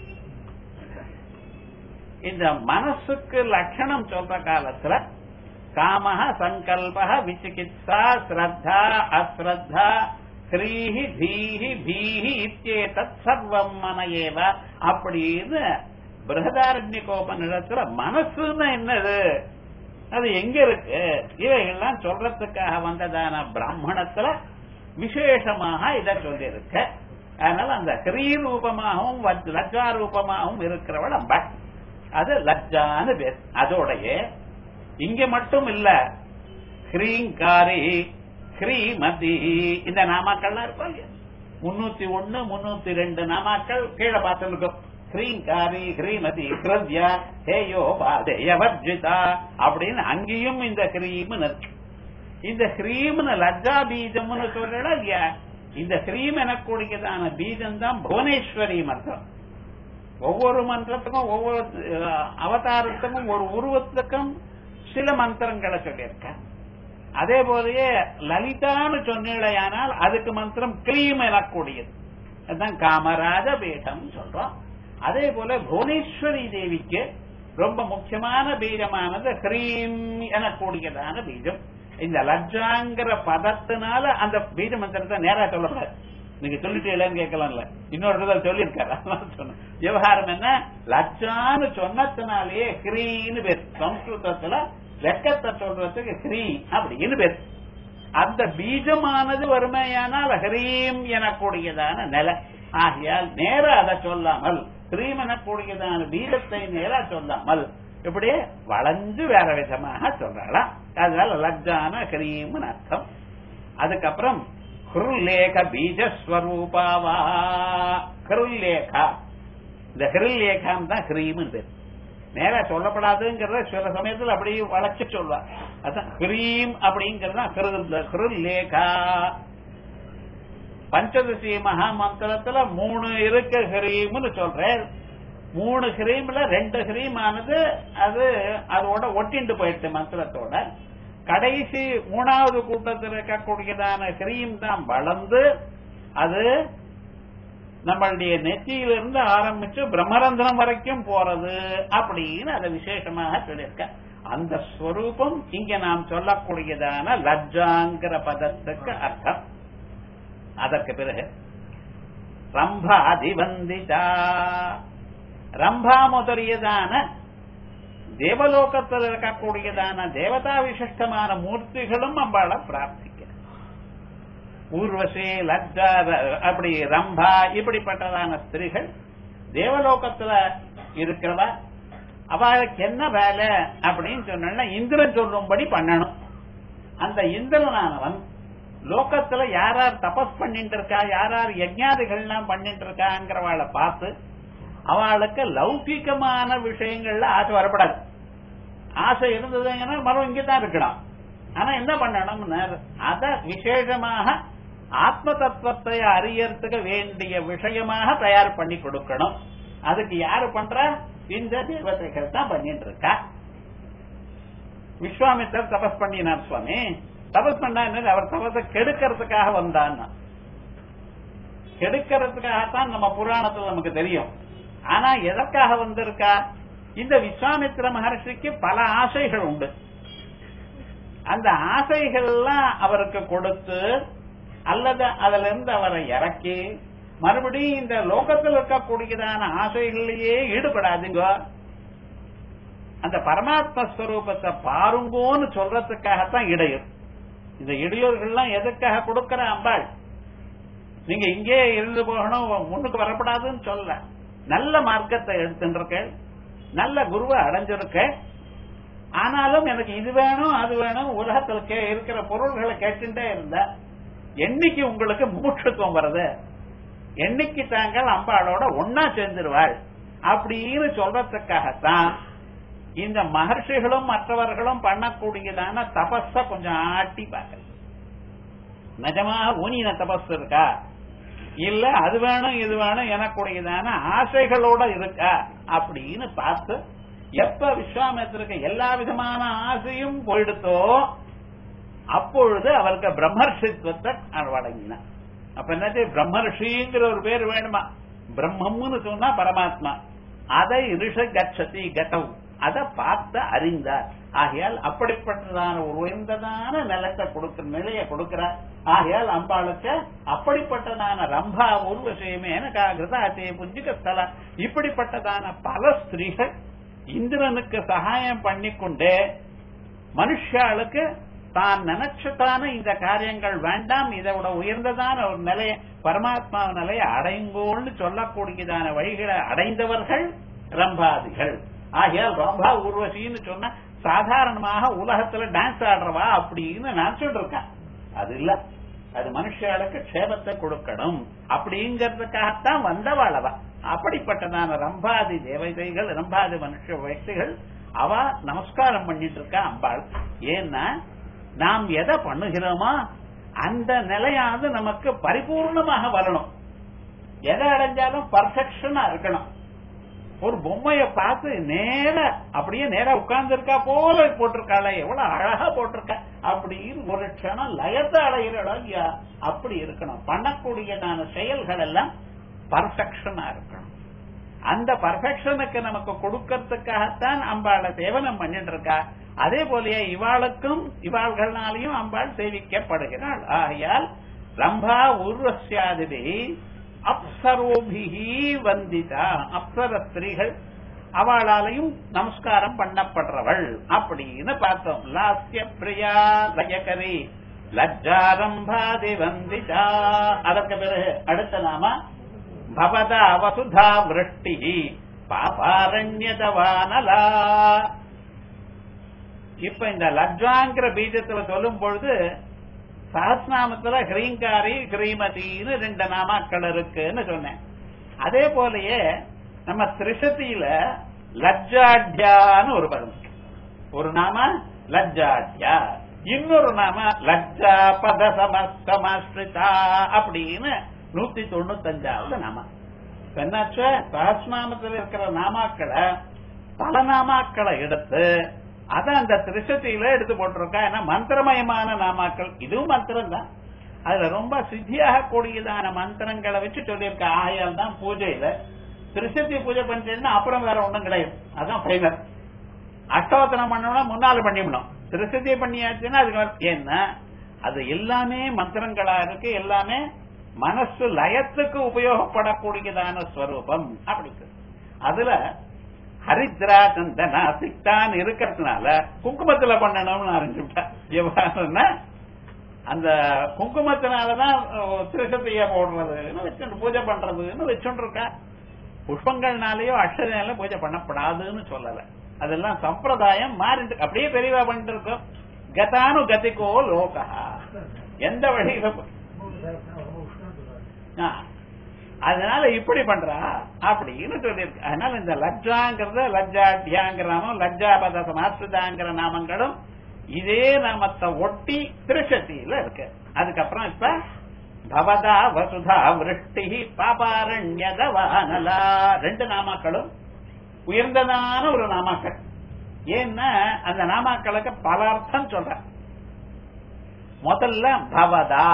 இந்த மனசுக்கு லட்சணம் சொல்ற காலத்துல காமஹ சங்கல்ப விசிகித்சா ஸ்ரத்தா அஸ்ரத்தா ஹ்ரீஹி தீஹி பீஹி இத்தியேதத் சர்வம் மன ஏவ அப்படின்னு பிரகதாரண்யகோபனிடத்துல மனசுன்னு என்னது அது எங்க இருக்கு இவைகள்லாம் சொல்றதுக்காக வந்ததான பிராமணத்துல விசேஷமாக இத சொல்லி இருக்க அதனால அந்த ஹ்ரீ ரூபமாகவும் லஜ்ஜா ரூபமாகவும் இருக்கிறவள் அம்பாள் அது லஜ்ஜான்னு பேர் அதோடைய இங்க மட்டும் இல்ல ஹ்ரீங்காரி ஹ்ரீமதி இந்த நாமாக்கள்லாம் இருக்கும் இல்லையா முன்னூத்தி ஒன்னு முன்னூத்தி ரெண்டு நாமாக்கள் கீழே பார்த்துருக்கோம் ஹ்ரீங்காரி ஹ்ரீமதி ஹிருத்யா ஹேயோ பாதேயவர்ஜிதா அப்படின்னு அங்கேயும் இந்த ஹ்ரீம்னு இருக்கு இந்த ஹ்ரீம்னு லஜ்ஜா பீஜம்னு சொல்றா இல்லையா இந்த ஹ்ரீம் எனக்கூடியதான பீஜம் தான் புவனேஸ்வரி மந்திரம் ஒவ்வொரு மந்திரத்துக்கும் ஒவ்வொரு அவதாரத்துக்கும் ஒரு உருவத்துக்கும் சில மந்திரங்களை சொல்லியிருக்க அதே போலயே லலிதான்னு சொன்னீழையானால் அதுக்கு மந்திரம் கிரீம் எனக்கூடியது அதுதான் காமராஜ பீடம் சொல்றோம் அதே போல புவனேஸ்வரி தேவிக்கு ரொம்ப முக்கியமான பீஜமானது ஹ்ரீம் எனக்கூடியதான பீஜம் இந்த லஜ்ஜாங்கிற பதத்தினால அந்த பீஜ மந்திரத்தை நேரா சொல்லக்கூடாது நீங்க சொல்லிட்டு இல்லைன்னு கேட்கலாம்ல இன்னொரு இடத்துல சொல்லியிருக்காரு சொன்ன விவகாரம் என்ன லட்சான்னு சொன்னதுனாலேயே ஹ்ரீன்னு பேர் சம்ஸ்கிருதத்துல வெக்கத்தை சொல்றதுக்கு ஹ்ரீ அப்படின்னு பேர் அந்த பீஜமானது வறுமையானால் ஹ்ரீம் எனக்கூடியதான நிலை ஆகையால் நேர அதை சொல்லாமல் ஹ்ரீம் எனக்கூடியதான பீஜத்தை நேரா சொல்லாமல் இப்படி வளைஞ்சு வேற விதமாக சொல்றாளாம் அதனால லஜ்ஜான ஹ்ரீம்னு அர்த்தம் அதுக்கப்புறம் ஹிருல்லேக பீஜஸ்வரூபாவா ஹிருல்லேகா இந்த ஹிருல்லேகான் தான் ஹிரீம்னு பேர் நேரா சொல்லப்படாதுங்கிறத சில சமயத்தில் அப்படி வளைச்சு சொல்வா அதான் ஹிரீம் அப்படிங்கறது ஹிருல்லேகா பஞ்சதசி மகா மந்திரத்துல மூணு இருக்கு ஹிரீம்னு சொல்றேன் மூணு ஹிரீம்ல ரெண்டு ஹிரீம் ஆனது அது அதோட ஒட்டிண்டு போயிடுச்சு மந்திரத்தோட கடைசி மூணாவது கூட்டத்தில் இருக்கக்கூடியதான கிரீம் தான் வளர்ந்து அது நம்மளுடைய நெத்தியிலிருந்து ஆரம்பிச்சு பிரம்மரந்திரம் வரைக்கும் போறது அப்படின்னு அதை விசேஷமாக சொல்லியிருக்க அந்த ஸ்வரூபம் இங்க நாம் சொல்லக்கூடியதான லஜ்ஜாங்கிற பதத்துக்கு அர்த்தம் அதற்கு பிறகு ரம்பா அதிவந்திதா ரம்பா முதலியதான தேவலோகத்தில் இருக்கக்கூடியதான தேவதா விசிஷ்டமான மூர்த்திகளும் அம்பாளை பிரார்த்திக்க ஊர்வசி லஜ்ஜா அப்படி ரம்பா இப்படிப்பட்டதான ஸ்திரீகள் தேவலோகத்துல இருக்கிறவ அவளுக்கு என்ன வேலை அப்படின்னு சொன்னா இந்திரன் சொல்லும்படி பண்ணணும் அந்த இந்திரனானவன் லோகத்துல யார் யார் தபஸ் பண்ணிட்டு இருக்கா யார் யார் யஜ்ஞாதிகள்லாம் பண்ணிட்டு இருக்காங்கிறவாளை பார்த்து அவளுக்கு லௌகிகமான விஷயங்கள்ல ஆசை வரப்படாது ஆசை இருந்ததுங்கன்னா மரம் இங்கதான் இருக்கணும் ஆனா என்ன பண்ணணும்னா அத விசேஷமாக ஆத்ம தத்துவத்தை அறியறதுக்கு வேண்டிய விஷயமாக தயார் பண்ணி கொடுக்கணும் அதுக்கு யாரு பண்றா இந்த தேவதைகள் தான் பண்ணிட்டு இருக்கா விஸ்வாமித்தர் தபஸ் பண்ணினார் சுவாமி தபஸ் பண்ணா என்ன அவர் தபஸை கெடுக்கிறதுக்காக வந்தான் கெடுக்கிறதுக்காகத்தான் நம்ம புராணத்துல நமக்கு தெரியும் ஆனா எதற்காக வந்திருக்கா இந்த விஸ்வாமித்திர மகர்ஷிக்கு பல ஆசைகள் உண்டு அந்த ஆசைகள்லாம் அவருக்கு கொடுத்து அல்லது அதுல இருந்து அவரை இறக்கி மறுபடியும் இந்த லோகத்தில் இருக்கக்கூடியதான ஆசைகளிலேயே ஈடுபடாதீங்க அந்த பரமாத்ம ஸ்வரூபத்தை பாருங்கோன்னு சொல்றதுக்காகத்தான் இடையூர் இந்த இடையூர்கள்லாம் எதுக்காக கொடுக்கிற அம்பாள் நீங்க இங்கே இருந்து போகணும் முன்னுக்கு வரப்படாதுன்னு சொல்ல நல்ல மார்க்கத்தை எடுத்துருக்க நல்ல குருவை அடைஞ்சிருக்க ஆனாலும் எனக்கு இது வேணும் அது வேணும் உலகத்துல கே- இருக்கிற பொருள்களை கேட்டுட்டே இருந்த என்னைக்கு உங்களுக்கு மூச்சுத்துவம் வருது என்னைக்கு தாங்கள் அம்பாளோட ஒன்னா சேர்ந்துருவாள் அப்படின்னு சொல்றதுக்காகத்தான் இந்த மகர்ஷிகளும் மற்றவர்களும் பண்ணக்கூடியதான தபஸ கொஞ்சம் ஆட்டி பார்க்க நிஜமா ஊனின தபஸ் இருக்கா இல்ல அது வேணும் இது வேணும் எனக்குடையதான ஆசைகளோட இருக்கா அப்படின்னு பார்த்து எப்ப விஸ்வாமித்திற்கு எல்லா விதமான ஆசையும் போயிடுத்தோ அப்பொழுது அவருக்கு பிரம்மர்ஷித்துவத்தை வழங்கினார் அப்ப என்னது பிரம்மர்ஷிங்கிற ஒரு பேர் வேணுமா பிரம்மம்னு சொன்னா பரமாத்மா அதை ரிஷ கச்சதி கதவு அதை பார்த்து அறிந்தார் ஆகையால் அப்படிப்பட்டதான ஒரு உயர்ந்ததான நிலத்தை கொடுக்கிற நிலையை கொடுக்கிறார் ஆகையால் அம்பாளுக்கு அப்படிப்பட்டதான ரம்பா உருவசயமே எனக்கா கிருதாச்சே புஞ்சிக ஸ்தல இப்படிப்பட்டதான பல ஸ்திரீகள் இந்திரனுக்கு சகாயம் பண்ணிக்கொண்டே மனுஷாளுக்கு தான் நினைச்சதான இந்த காரியங்கள் வேண்டாம் இதோட உயர்ந்ததான ஒரு நிலைய பரமாத்மா நிலையை அடைங்கோன்னு சொல்லக்கூடியதான வழிகளை அடைந்தவர்கள் ரம்பாதிகள் ஆகையால் ரம்பா ஊர்வசின்னு சொன்னா சாதாரணமாக உலகத்துல டான்ஸ் ஆடுறவா அப்படின்னு நினைச்சுட்டு இருக்கான் அது இல்ல அது மனுஷர்களுக்கு க்ஷேமத்தை கொடுக்கணும் அப்படிங்கறதுக்காகத்தான் வந்தவாளவா அப்படிப்பட்டதான ரம்பாதி தேவதைகள் ரம்பாதி மனுஷ వ్యక్తిகள் அவ நமஸ்காரம் பண்ணிட்டு இருக்கா அம்பாள் ஏன்னா நாம் எதை பண்ணுகிறோமோ அந்த நிலையானது நமக்கு பரிபூர்ணமாக வரணும் எதை அடைஞ்சாலும் பர்ஃபெக்ஷனா இருக்கணும் ஒரு பொம்மைய பார்த்து நேர அப்படியே நேரா உட்கார்ந்து இருக்கா போல போட்டிருக்காளே எவ்வளவு அழகா போட்டிருக்கா அப்படின்னு ஒரு க்ஷணம் லயத்தை அடைகிறோம் இல்லையா அப்படி இருக்கணும் பண்ணக்கூடியதான செயல்கள் எல்லாம் பர்ஃபெக்ஷனா இருக்கணும் அந்த பர்ஃபெக்ஷனுக்கு நமக்கு கொடுக்கறதுக்காகத்தான் அம்பாளை சேவனம் பண்ணிட்டு இருக்கா அதே போலயே இவாளுக்கும் இவாள்கள்னாலையும் அம்பாள் சேவிக்கப்படுகிறாள் ஆகையால் ரம்பா உருவசியாதிபி அப்சரோபிகி வந்திதா அப்சர ஸ்திரீகள் அவளாலையும் நமஸ்காரம் பண்ணப்படுறவள் அப்படின்னு பார்த்தோம் லாஸ்ய பிரியா லயகரி லஜ்ஜாரம்பாதி வந்திதா அதற்கு பிறகு அடுத்த நாம பவதா வசுதா விருஷ்டி பாபாரண்யதவானலா இப்ப இந்த லஜ்ஜாங்கிற பீஜத்துல சொல்லும் பொழுது சஹஸ்நாமத்துல ஹ்ரீங்காரி ஹ்ரீமதின்னு ரெண்டு நாமாக்கள் இருக்குன்னு சொன்னேன் அதே போலயே நம்ம திரிசதியில லஜ்ஜாட்யான்னு ஒரு பதம் இருக்கு. ஒரு நாம லஜ்ஜாட்யா இன்னொரு நாம லஜ்ஜா பத சமஸ்தமாஸ்ரிதா அப்படின்னு நூத்தி தொண்ணூத்தஞ்சாவது நாம இப்ப என்னாச்சு சஹஸ்நாமத்தில் இருக்கிற நாமாக்களை பல நாமாக்களை எடுத்து அத அந்த திரிசத்தியில எடுத்து போட்டிருக்கா ஏன்னா மந்திரமயமான நாமாக்கள் இதுவும் மந்திரம் தான் அதுல ரொம்ப சித்தியாக கூடியதான மந்திரங்களை வச்சு சொல்லியிருக்க ஆயால் தான் பூஜையில திரிசத்தி பூஜை பண்ணிட்டேன்னா அப்புறம் வேற ஒண்ணும் கிடையாது அதான் ஃபைனல் அஷ்டோத்தனம் பண்ணணும்னா முன்னால பண்ணிவிடணும் திருசத்தியை பண்ணியாச்சுன்னா அதுக்கு மேல- ஏன்னா அது எல்லாமே மந்திரங்களா இருக்கு எல்லாமே மனசு லயத்துக்கு உபயோகப்படக்கூடியதான ஸ்வரூபம் அப்படி இருக்கு. அதுல ஹரித்ரா சந்தனா சிக்தான் இருக்கிறதுனால குங்குமத்துல பண்ணணும்னு அறிஞ்சுட்டா எவ்வாறுன்னா அந்த குங்குமத்தினாலதான் திருசத்தைய போடுறதுன்னு வச்சுட்டு பூஜை பண்றதுன்னு வச்சுட்டு இருக்கா புஷ்பங்கள்னாலேயோ அக்ஷரனால பூஜை பண்ணப்படாதுன்னு சொல்லல அதெல்லாம் சம்பிரதாயம் மாறிட்டு அப்படியே பெரியவா பண்ணிட்டு இருக்கோம் கதானு கதிக்கோ லோகா எந்த வழியில போ- ஆ. அதனால இப்படி பண்றா அப்படின்னு சொல்லியிருக்கு அதனால இந்த லஜ்ஜாங்கிறத லஜ்ஜாட்யாங்கிற நாமம் லஜ்ஜாபத சமாஸ்கிருதாங்கிற நாமங்களும் இதே நாமத்தை ஒட்டி திருஷத்தியில இருக்கு அதுக்கப்புறம் இப்ப பவதா வசுதா விருஷ்டி பாபாரண்யதவானலா ரெண்டு நாமாக்களும் உயர்ந்ததான ஒரு நாமாக்கள் ஏன்னா அந்த நாமாக்களுக்கு பல அர்த்தம் சொல்ற முதல்ல பவதா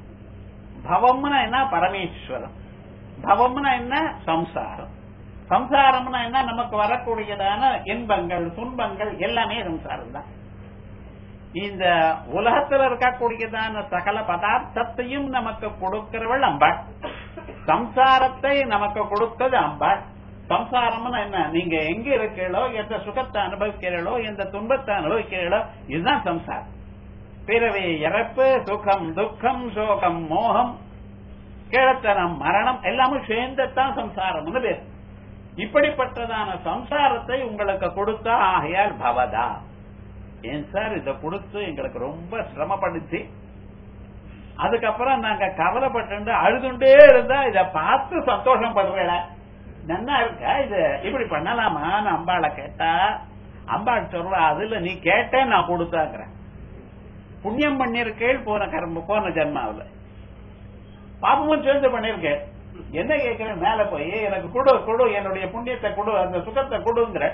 பவம்னா என்ன பரமேஸ்வரம் பவம்னா என்ன சம்சாரம் சம்சாரம்னா என்ன நமக்கு வரக்கூடியதான இன்பங்கள் துன்பங்கள் எல்லாமே சம்சாரம் தான் இந்த உலகத்தில் இருக்கக்கூடியதான சகல பதார்த்தத்தையும் நமக்கு கொடுக்கிறவள் அம்பாள் சம்சாரத்தை நமக்கு கொடுத்தது அம்பாள் சம்சாரம்னா என்ன நீங்க எங்க இருக்கீங்களோ எந்த சுகத்தை அனுபவிக்கிறீங்களோ எந்த துன்பத்தை அனுபவிக்கிறீங்களோ இதுதான் சம்சாரம் பிறவி இறப்பு சுகம் துக்கம் சோகம் மோகம் கிழத்தனம் மரணம் எல்லாமும் சேர்ந்தத்தான் சம்சாரம்னு பேர் இப்படிப்பட்டதான சம்சாரத்தை உங்களுக்கு கொடுத்தா ஆகையால் பவதா ஏன் சார் இதை கொடுத்து எங்களுக்கு ரொம்ப சிரமப்படுத்தி அதுக்கப்புறம் நாங்க கவலைப்பட்டு அழுதுண்டே இருந்தா இத பார்த்து சந்தோஷம் படுறேன் நன்னா இருக்கா இது இப்படி பண்ணலாமான்னு அம்பாளை கேட்டா அம்பாள் சொல்றா அதுல நீ கேட்டேன் நான் கொடுத்தாங்கிறேன் புண்ணியம் பண்ணிருக்கேள் போன கர்ம போன ஜென்மாவில் பாப்பமும் சேர்ந்து பண்ணிருக்கேன் என்ன கேட்கிறேன் மேல போய் எனக்கு கொடு கொடு என்னுடைய புண்ணியத்தை கொடு அந்த சுகத்தை கொடுங்கிற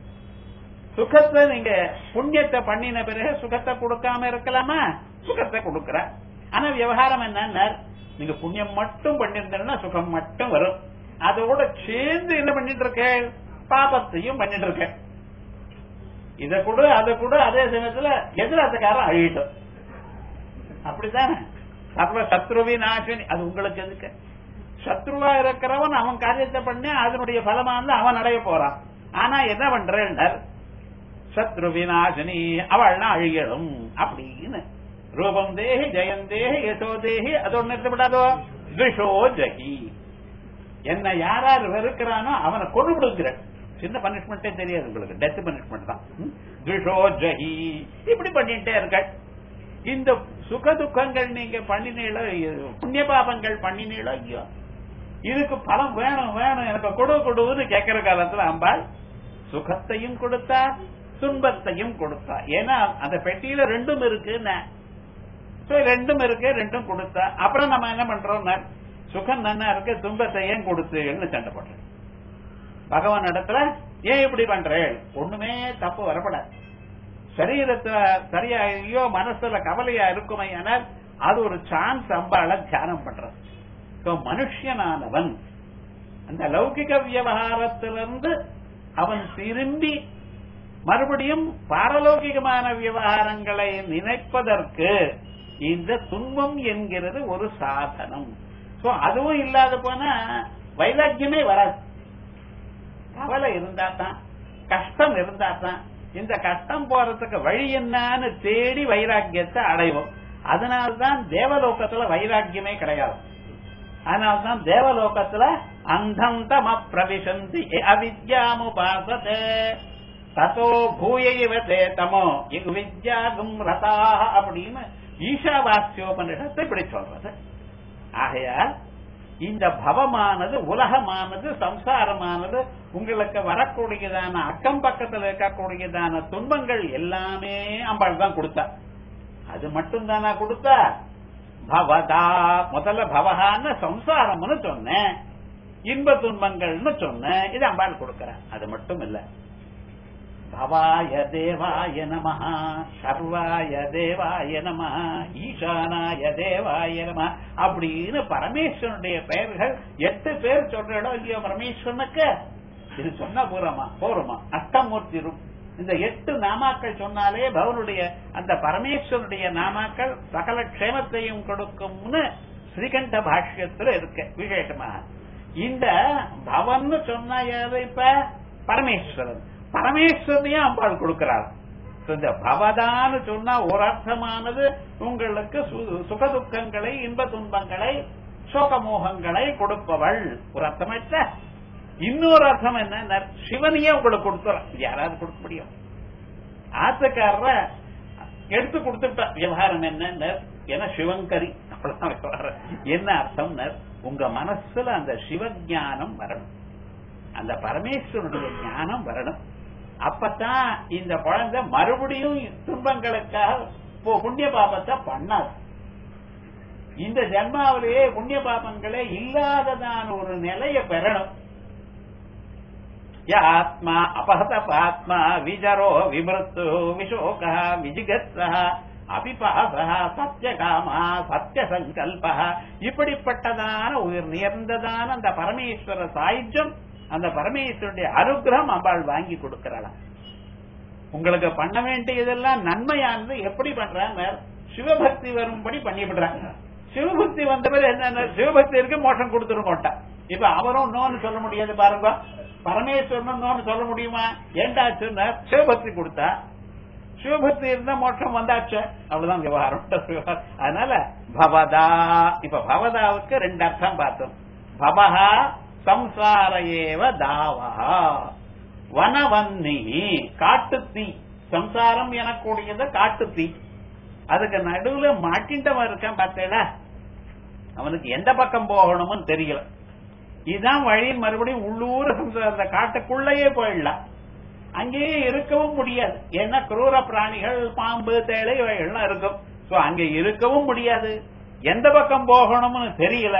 சுகத்தை நீங்க புண்ணியத்தை பண்ணின பிறகு சுகத்தை கொடுக்காம இருக்கலாமா சுகத்தை கொடுக்கற ஆனா விவகாரம் என்னன்னா நீங்க புண்ணியம் மட்டும் பண்ணிருந்தா சுகம் மட்டும் வரும் அதோட சேர்ந்து என்ன பண்ணிட்டு இருக்க பாபத்தையும் பண்ணிட்டு இருக்க இத கொடு அதை கொடு அதே சமயத்துல எதிராத்தக்காரன் அழியிட்டோம் அப்படித்தானே சர்வ சத்ருவி நாசினி அது உங்களுக்கு எதுக்கு சத்ருவா இருக்கிறவன் அவன் காரியத்தை பண்ணி அதனுடைய பலமா வந்து அவன் அடைய போறான் ஆனா என்ன பண்றேன் சத்ரு விநாசினி அவள்னா அழியலும் அப்படின்னு ரூபம் தேகி ஜெயம் தேகி யசோ தேகி அதோட நிறுத்தப்படாதோ விஷோ ஜகி என்ன யார் யார் வெறுக்கிறானோ அவனை கொண்டு விடுங்கிற சின்ன பனிஷ்மெண்டே தெரியாது உங்களுக்கு டெத் பனிஷ்மெண்ட் தான் விஷோ ஜகி இப்படி பண்ணிட்டே இருக்க இந்த சுக துக்கங்கள் நீங்க பண்ணினீங்களோ புண்ணிய பாபங்கள் பண்ணினீங்களோ ஐயோ இதுக்கு பலம் வேணும் வேணும் எனக்கு கொடு கொடுன்னு கேட்கிற காலத்துல அம்பாள் சுகத்தையும் கொடுத்தா துன்பத்தையும் கொடுத்தா ஏன்னா அந்த பெட்டியில ரெண்டும் இருக்குன்னு ரெண்டும் இருக்கு ரெண்டும் கொடுத்தா அப்புறம் நம்ம என்ன பண்றோம் சுகம் நன்னா இருக்கு துன்பத்தை ஏன் கொடுத்துன்னு சண்டை போடுறேன் பகவான் இடத்துல ஏன் இப்படி பண்றேன் ஒண்ணுமே தப்பு வரப்படாது சரீரத்துல சரியா ஐயோ மனசுல கவலையா இருக்குமே ஆனால் அது ஒரு சான்ஸ் அம்பாள தியானம் பண்றது மனுஷனானவன் அந்த லௌகிக விவகாரத்திலிருந்து அவன் திரும்பி மறுபடியும் பாரலௌகிகமான விவகாரங்களை நினைப்பதற்கு இந்த துன்பம் என்கிறது ஒரு சாதனம் சோ அதுவும் இல்லாத போனா வைராக்கியமே வராது கவலை இருந்தா தான் கஷ்டம் இருந்தா தான் இந்த கஷ்டம் போறதுக்கு வழி என்னன்னு தேடி வைராக்கியத்தை அடைவோம் அதனால்தான் தேவலோகத்துல வைராக்கியமே கிடையாது அதனால்தான் தேவலோகத்துல அந்தம் தம பிரவிசந்தி அவித்யாமுபாசதே தத்தோ பூயவதே தமோ இங்கு வித்யாகும் ரதாக அப்படின்னு ஈஷாவாஸ்யோபனிஷத்தை இப்படி சொல்றது ஆகையால் இந்த பவமானது உலகமானது சம்சாரமானது உங்களுக்கு வரக்கூடியதான அக்கம் பக்கத்தில் இருக்கக்கூடியதான துன்பங்கள் எல்லாமே அம்பாள் தான் கொடுத்தா அது மட்டும் தானா கொடுத்தா பவதா முதல்ல பவகான்னு சம்சாரம்னு சொன்னேன் இன்ப துன்பங்கள்னு சொன்னேன் இது அம்பாள் கொடுக்கற அது மட்டும் இல்ல பவாய தேவாய நம சர்வாய தேவாய நம ஈசானாய தேவாய நம அப்படின்னு பரமேஸ்வரனுடைய பெயர்கள் எட்டு பேர் சொல்றோம் இல்லையோ பரமேஸ்வரனுக்கு இது சொன்னா போறோமா போறோமா அஷ்டமூர்த்தி ரூப் இந்த எட்டு நாமாக்கள் சொன்னாலே பவனுடைய அந்த பரமேஸ்வரனுடைய நாமாக்கள் சகல க்ஷேமத்தையும் கொடுக்கும்னு ஸ்ரீகண்ட பாஷ்யத்துல இருக்கு விசேஷமாக இந்த பவன் சொன்னா யாரு இப்ப பரமேஸ்வரன் பரமேஸ்வரனையும் அம்பாள் கொடுக்கிறார் இந்த பவதான்னு சொன்னா ஒரு அர்த்தமானது உங்களுக்கு சுகதுக்கங்களை இன்ப துன்பங்களை சோகமோகங்களை கொடுப்பவள் ஒரு அர்த்தமாச்ச இன்னொரு அர்த்தம் என்ன சிவனையே உங்களுக்கு கொடுத்துறான் யாராவது கொடுக்க முடியும் ஆத்துக்காரர எடுத்து கொடுத்துட்டா விவகாரம் என்ன ஏன்னா சிவங்கரி என்ன அர்த்தம் உங்க மனசுல அந்த சிவ ஞானம் வரணும் அந்த பரமேஸ்வரனுடைய ஞானம் வரணும் அப்பதான் இந்த குழந்தை மறுபடியும் துன்பங்களுக்காக பு- புண்ணிய பாபத்தை பண்ணாது இந்த ஜென்மாவிலேயே புண்ணிய பாபங்களே இல்லாததான ஒரு நிலையை பெறணும் ய ஆத்மா அபஹத பாத்மா விஜரோ விமிருத்து விசோக விஜிகத்ஸ அபிபாச சத்தியகாமா சத்திய சங்கல்ப இப்படிப்பட்டதான உயிர் நேர்ந்ததான அந்த பரமேஸ்வர சாயுஜம் அந்த பரமேஸ்வருடைய அனுகிரகம் அம்பாள் வாங்கி கொடுக்கிறாளாம் உங்களுக்கு பண்ண வேண்டியதெல்லாம் நன்மையானது எப்படி பண்றாங்க சிவபக்தி வரும்படி பண்ணிவிடுறாங்க சிவபக்தி வந்தவர் என்ன சிவபக்தி இருக்கு மோஷம் கொடுத்துட மாட்டா இப்ப அவரும் நோன்னு சொல்ல முடியாது பாருங்க பரமேஸ்வரனும் நோன்னு சொல்ல முடியுமா ஏண்டாச்சுன்னா சிவபக்தி கொடுத்தா சிவபக்தி இருந்தா மோட்சம் வந்தாச்சு அவ்வளவுதான் விவகாரம் விவகாரம். அதனால பவதா இப்ப பவதாவுக்கு ரெண்டு அர்த்தம் பார்த்தோம் பவஹா சம்சார ஏவ தாவஹா வனவன்னி காட்டுத்தீ சம்சாரம் எனக்கூடியது காட்டுத்தீ அதுக்கு நடுவுல மாட்டின்றவன் இருக்கான் பார்த்தேடா அவனுக்கு எந்த பக்கம் போகணும்னு தெரியல இதுதான் வழி மறுபடியும் உள்ளூர் சம்சார- அந்த காட்டுக்குள்ளேயே போயிடலாம் அங்கேயே இருக்கவும் முடியாது ஏன்னா குரூர பிராணிகள் பாம்பு தேளை இவைகள்லாம் இருக்கும் சோ அங்க இருக்கவும் முடியாது எந்த பக்கம் போகணும்னு தெரியல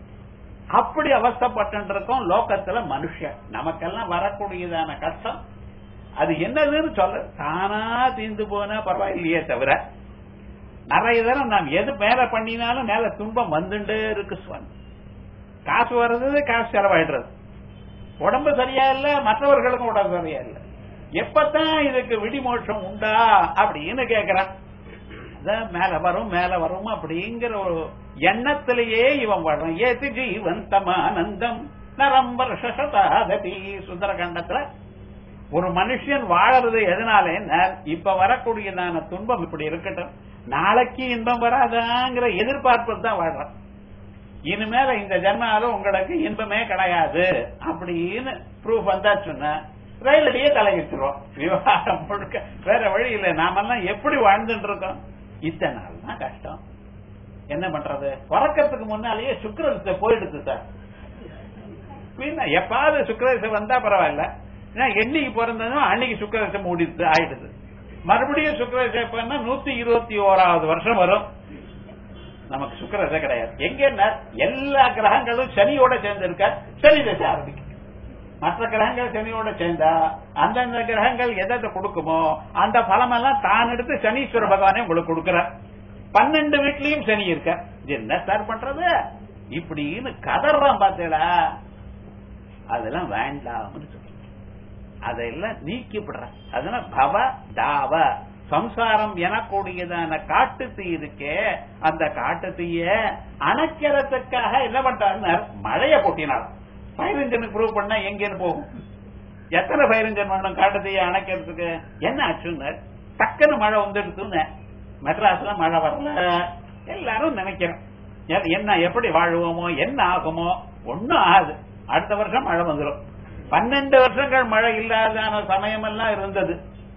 அப்படி அவஸ்தப்பட்டு இருக்கோம் லோகத்துல மனுஷன் நமக்கெல்லாம் வரக்கூடியதான கஷ்டம் அது என்னதுன்னு சொல்ல தானா தீந்து போனா பரவாயில்லையே தவிர நிறைய தரம் நாம் எது மேல பண்ணினாலும் மேல துன்பம் வந்துட்டே இருக்கு சுவாமி காசு வர்றது காசு செலவாயிடுறது உடம்பு சரியா இல்ல மற்றவர்களுக்கும் உடம்பு சரியா இல்ல எப்பதான் இதுக்கு விடிமோட்சம் உண்டா அப்படின்னு கேக்குறான் அதான் மேல வரும் மேல வரும் அப்படிங்கிற ஒரு எண்ணத்திலேயே இவன் வாழ்றான் ஏத்து ஜீவன் தமானந்தம் நரம் வருஷதாதபி சுந்தரகண்டத்துல ஒரு மனுஷன் வாழறது எதனால இப்ப வரக்கூடியதான துன்பம் இப்படி இருக்கட்டும் நாளைக்கு இன்பம் வராதாங்கிற எதிர்பார்ப்பு தான் வாழ்றான் இனிமேல இந்த ஜென்மால உங்களுக்கு இன்பமே கிடையாது அப்படின்னு ப்ரூஃப் வந்தா சொன்ன ரயிலடியே தலையிட்டுருவோம் விவகாரம் முழுக்க வேற வழி இல்லை நாமெல்லாம் எப்படி வாழ்ந்துட்டு இருக்கோம் இத்தனை நாள் தான் கஷ்டம் என்ன பண்றது பிறக்கிறதுக்கு முன்னாலேயே சுக்கரத்தை போயிடுது சார் பின்ன எப்பாவது சுக்கரதசை வந்தா பரவாயில்ல ஏன்னா என்னைக்கு பிறந்ததும் அன்னைக்கு சுக்கரதசை மூடிடுது ஆயிடுது மறுபடியும் சுக்கரதசை பண்ணா நூத்தி இருபத்தி ஓராவது வருஷம் வரும் நமக்கு சுக்கரதசை கிடையாது எங்க எல்லா கிரகங்களும் சனியோட சேர்ந்து இருக்க சனி தசை ஆரம்பிக்கும் மற்ற கிரகங்கள் சனியோட சேர்ந்தா அந்தந்த கிரகங்கள் எதை கொடுக்குமோ அந்த பலம் எல்லாம் தான் எடுத்து சனீஸ்வர பகவானே உங்களுக்கு கொடுக்கிறார் பன்னெண்டு வீட்லயும் சனி இருக்க இது என்ன சார் பண்றது இப்படின்னு கதறான் பார்த்தேடா அதெல்லாம் வேண்டாம்னு சொல்லி அதெல்லாம் நீக்கிவிடுற அதனால பவ தாவ சம்சாரம் எனக்கூடியதான காட்டு தீ இருக்கே அந்த காட்டு தீய அணைக்கிறதுக்காக என்ன பண்றாருன்னு மழைய கொட்டினார் ஃபயர் இன்ஜினுக்கு ப்ரூவ் பண்ணா எங்கேன்னு போகும் எத்தனை ஃபயர் இன்ஜின் வேணும் காட்டு தீய அணைக்கிறதுக்கு என்ன ஆச்சுன்னு டக்குன்னு மழை வந்துடுச்சுன்னு மெட்ராஸ்ல மழை வரல எல்லாரும் நினைக்கிறோம் எ- என்ன எப்படி வாழுவோமோ என்ன ஆகுமோ ஒன்னும் ஆகுது அடுத்த வருஷம் மழை வந்துடும் பன்னெண்டு வருஷங்கள் மழை இல்லாதான சமயமெல்லாம் இருந்தது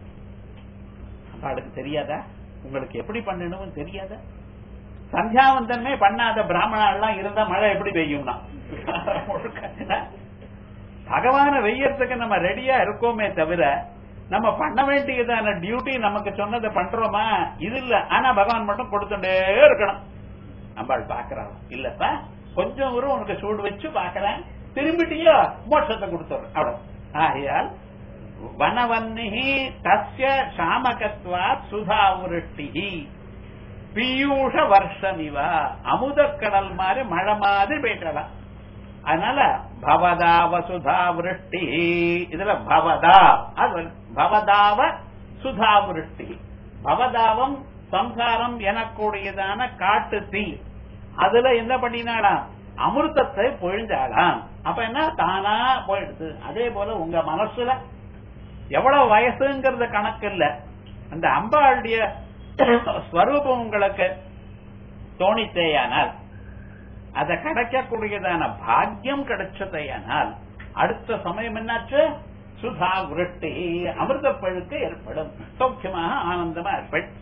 அவளுக்கு தெரியாதா உங்களுக்கு எப்படி பண்ணணும்னு தெரியாதா சந்தியாவந்தனமே பண்ணாத பிராமணா எல்லாம் இருந்தா மழை எப்படி பெய்யும்னா முழுக்க. பகவான வெய்யறதுக்கு நம்ம ரெடியா இருக்கோமே தவிர நம்ம பண்ண வேண்டியதான டியூட்டி நமக்கு சொன்னதை பண்றோமா இது இல்ல ஆனா பகவான் மட்டும் கொடுத்துட்டே இருக்கணும் நம்மால் பாக்குறாங்க இல்லப்பா கொஞ்சம் ஒரு உனக்கு சூடு வச்சு பாக்குறேன் திரும்பிட்டியோ மோட்சத்தை கொடுத்துறேன் அவ்வளவு ஆகையால் வனவன்னிஹி தஸ்ய சாமகத்வாத் சுதாவிருஷ்டி பீயூஷ வருஷமிவ அமுதக்கடல் மாதிரி மழை மாதிரி பெய்யலாம் அதனால பவதா வசுதா விருஷ்டி இதுல பவதா அது வரும். பவதாவ சுதா விருஷ்டி பவதாவம் சம்சாரம் எனக்கூடியதான காட்டு தீ அதுல என்ன பண்ணினாலாம் அமிர்தத்தை பொழிஞ்சாலாம் அப்ப என்ன தானா போயிடுது அதே போல உங்க மனசுல எவ்வளவு வயசுங்கிறது கணக்கு இல்ல அந்த அம்பாளுடைய ஸ்வரூபம் உங்களுக்கு தோணித்தேயானால் அதை கிடைக்கக்கூடியதான பாக்கியம் கிடைச்சதையானால் அடுத்த சமயம் என்னாச்சு சுதா விருஷ்டி அமிர்த பழுக்கு ஏற்படும் சௌக்கியமாக ஆனந்தமா ஏற்படும்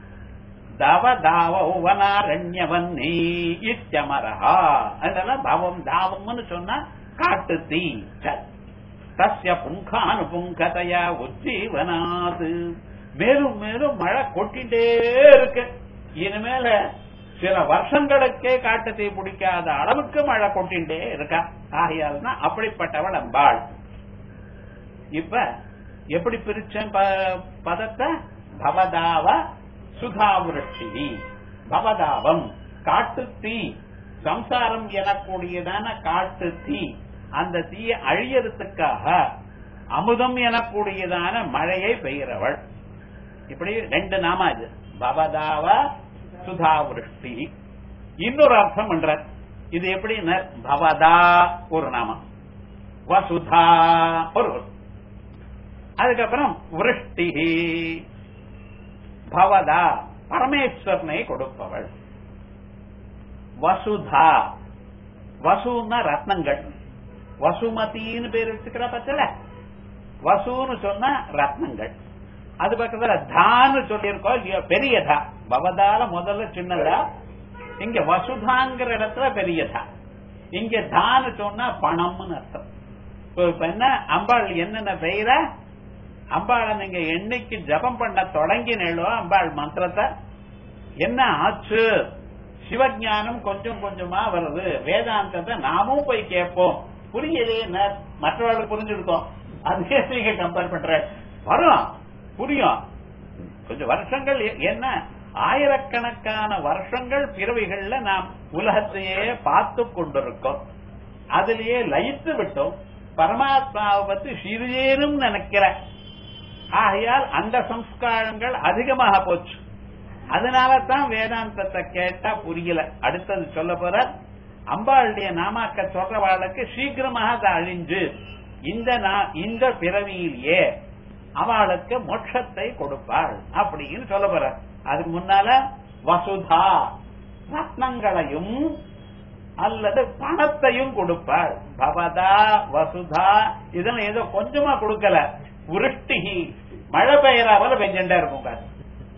தவ தாவ உவனாரண்யவன்னி இத்தியமரஹா அதெல்லாம் தவம் தாவம்னு சொன்னா காட்டு தீ சரி. தஸ்ய புங்கானுபுங்கதையா உஜ்ஜீவனாது மேலும் மேலும் மழை கொட்டிட்டே இருக்கு இனிமேல சில வருஷங்களுக்கே காட்டு தீ பிடிக்காத அளவுக்கு மழை கொட்டிட்டே இருக்கா ஆகையால் தான் அப்படிப்பட்டவள் அம்பாள் இப்ப எப்படி பிரிச்சேன் ப- பதத்தை பவதாவ சுதாவிருஷ்டி பவதாவம் காட்டு தீ சம்சாரம் எனக்கூடியதான காட்டு தீ அந்த தீயை அழியறதுக்காக அமுதம் எனக்கூடியதான மழையை பெய்கிறவள் இப்படி ரெண்டு நாம இது பவதாவ சுதாவிருஷ்டி இன்னொரு அர்த்தம் பண்ற இது எப்படி பவதா ஒரு நாமம் வசுதா ஒரு ஒரு. அதுக்கப்புறம் விருஷ்டி பவதா பரமேஸ்வரனை கொடுப்பவள் வசுதா வசுன்னா ரத்னங்கள் வசுமதின்னு பேர் வச்சுக்கிறா பத்தல வசுன்னு சொன்னா ரத்னங்கள் அது பக்கத்துல தான்னு சொல்லியிருக்கோம் இல்லையோ பெரிய தா பவதால முதல்ல சின்னதா இங்க வசுதாங்கிற இடத்துல பெரிய தா இங்க தான்னு சொன்னா பணம்னு அர்த்தம் இப்ப இப்ப என்ன அம்பாள் என்னென்ன பெயர அம்பாளை நீங்க என்னைக்கு ஜபம் பண்ண தொடங்கினோ அம்பாள் மந்திரத்தை என்ன ஆச்சு சிவஞானம் கொஞ்சம் கொஞ்சமா வருது வேதாந்தத்தை நாமும் போய் கேட்போம் புரியலையே என்ன மற்றவர்களுக்கு புரிஞ்சிருக்கோம் அதே நீங்க கம்பேர் பண்ற வரும் புரியும் கொஞ்சம் வருஷங்கள் எ- என்ன ஆயிரக்கணக்கான வருஷங்கள் பிறவிகள்ல நாம் உலகத்தையே பார்த்து கொண்டிருக்கோம் அதிலேயே லயித்து விட்டோம் பரமாத்மாவை பத்தி சிறியேனும் நினைக்கிற ஆகையால் அந்த சம்ஸ்காரங்கள் அதிகமாக போச்சு அதனால தான் வேதாந்தத்தை கேட்டா புரியல அடுத்தது சொல்ல போற அம்பாளுடைய நாமாக்க சொல்றவாளுக்கு சீக்கிரமாக அது அழிஞ்சு இந்த நா- இந்த பிறவியிலேயே அவளுக்கு மோட்சத்தை கொடுப்பாள் அப்படின்னு சொல்ல போற அதுக்கு முன்னால வசுதா ரத்னங்களையும் அல்லது பணத்தையும் கொடுப்பாள் பவதா வசுதா இதெல்லாம் ஏதோ கொஞ்சமா கொடுக்கல உருஷ்டி மழை பெய்யறாவல பெஞ்சண்டா இருக்கும் பாரு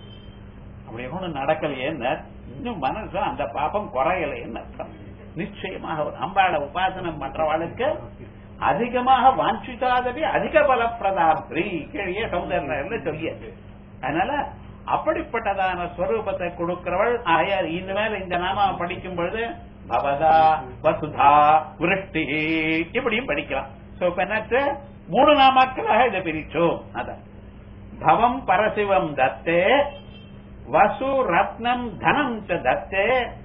அப்படி ஒண்ணு நடக்கலையேன்னு இன்னும் மனசு அந்த பாப்பம் குறையலைன்னு அர்த்தம் நிச்சயமாக ஒரு அம்பாளை உபாசனம் பண்றவாளுக்கு அதிகமாக வாஞ்சிதாதவி அதிக பலப்பிரதாப்தி கீழே சௌந்தர்ல சொல்லியது அதனால அப்படிப்பட்டதான ஸ்வரூபத்தை கொடுக்கிறவள் ஆயார் இனிமேல் இந்த நாம படிக்கும் பொழுது பவதா வசுதா விருஷ்டி இப்படியும் படிக்கலாம் சோ இப்ப என்னாச்சு மூணு நாமாக்களாக இதை பிரிச்சோம் அதான் பவம் பரசிவம் தத்தே வசு ரத்னம் தனம் ச தத்தே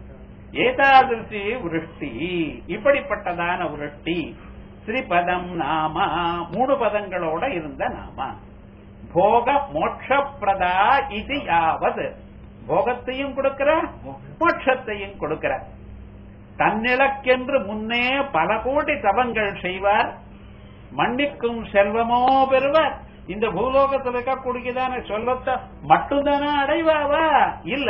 ஏதாதிருஷி விருஷ்டி இப்படிப்பட்டதான விருஷ்டி ஸ்ரீபதம் நாம மூணு பதங்களோட இருந்த நாம போக மோட்சப்பிரதா இது யாவது போகத்தையும் கொடுக்கிற மோட்சத்தையும் கொடுக்கிற தன்னிலக்கென்று முன்னே பல கோடி தவங்கள் செய்வார் மன்னிக்கும் செல்வமோ பெறுவார் இந்த பூலோகத்தில் இருக்கக்கூடியதான செல்வத்தை மட்டும்தானா அடைவாவா இல்ல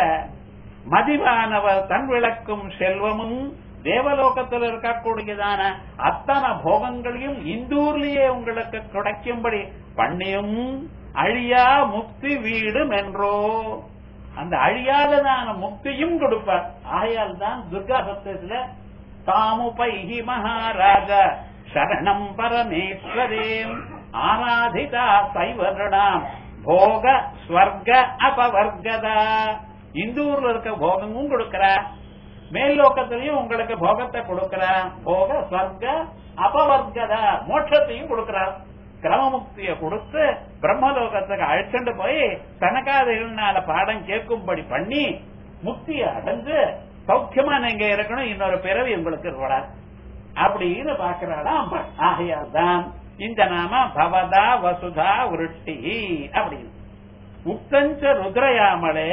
மதிவானவர் தன் விளக்கும் செல்வமும் தேவலோகத்தில் இருக்கக்கூடியதான அத்தனை போகங்களையும் இந்தூர்லயே உங்களுக்கு கிடைக்கும்படி பண்ணியும் அழியா முக்தி வீடும் என்றோ அந்த அழியாததான முக்தியும் கொடுப்பார் ஆகையால் தான் துர்கா சப்தத்துல தாமுபைஹி மகாராஜ சரணம் பரமேஸ்வரேம் ஆராதிதா சைவரணாம் போக ஸ்வர்க அபவர்கதா இந்தூர்ல இருக்க போகமும் கொடுக்கிறா மேல் லோகத்திலையும் உங்களுக்கு போகத்தை கொடுக்கிறா போக ஸ்வர்க அபவர்கதா மோட்சத்தையும் கொடுக்கிறா கிரமமுக்திய கொடுத்து பிரம்மலோகத்துக்கு அழைச்சிட்டு போய் தனக்காதைகள்னால பாடம் கேட்கும்படி பண்ணி முக்தியை அடைஞ்சு சௌக்கியமா நீங்க இருக்கணும் இன்னொரு பிறவி உங்களுக்கு இருக்கக்கூடாது அப்படின்னு பாக்குறாடா அம்பாள் ஆகையால் தான் இந்த நாம பவதா வசுதா விருஷ்டி அப்படின்னு உக்தஞ்ச ருத்ரயாமலே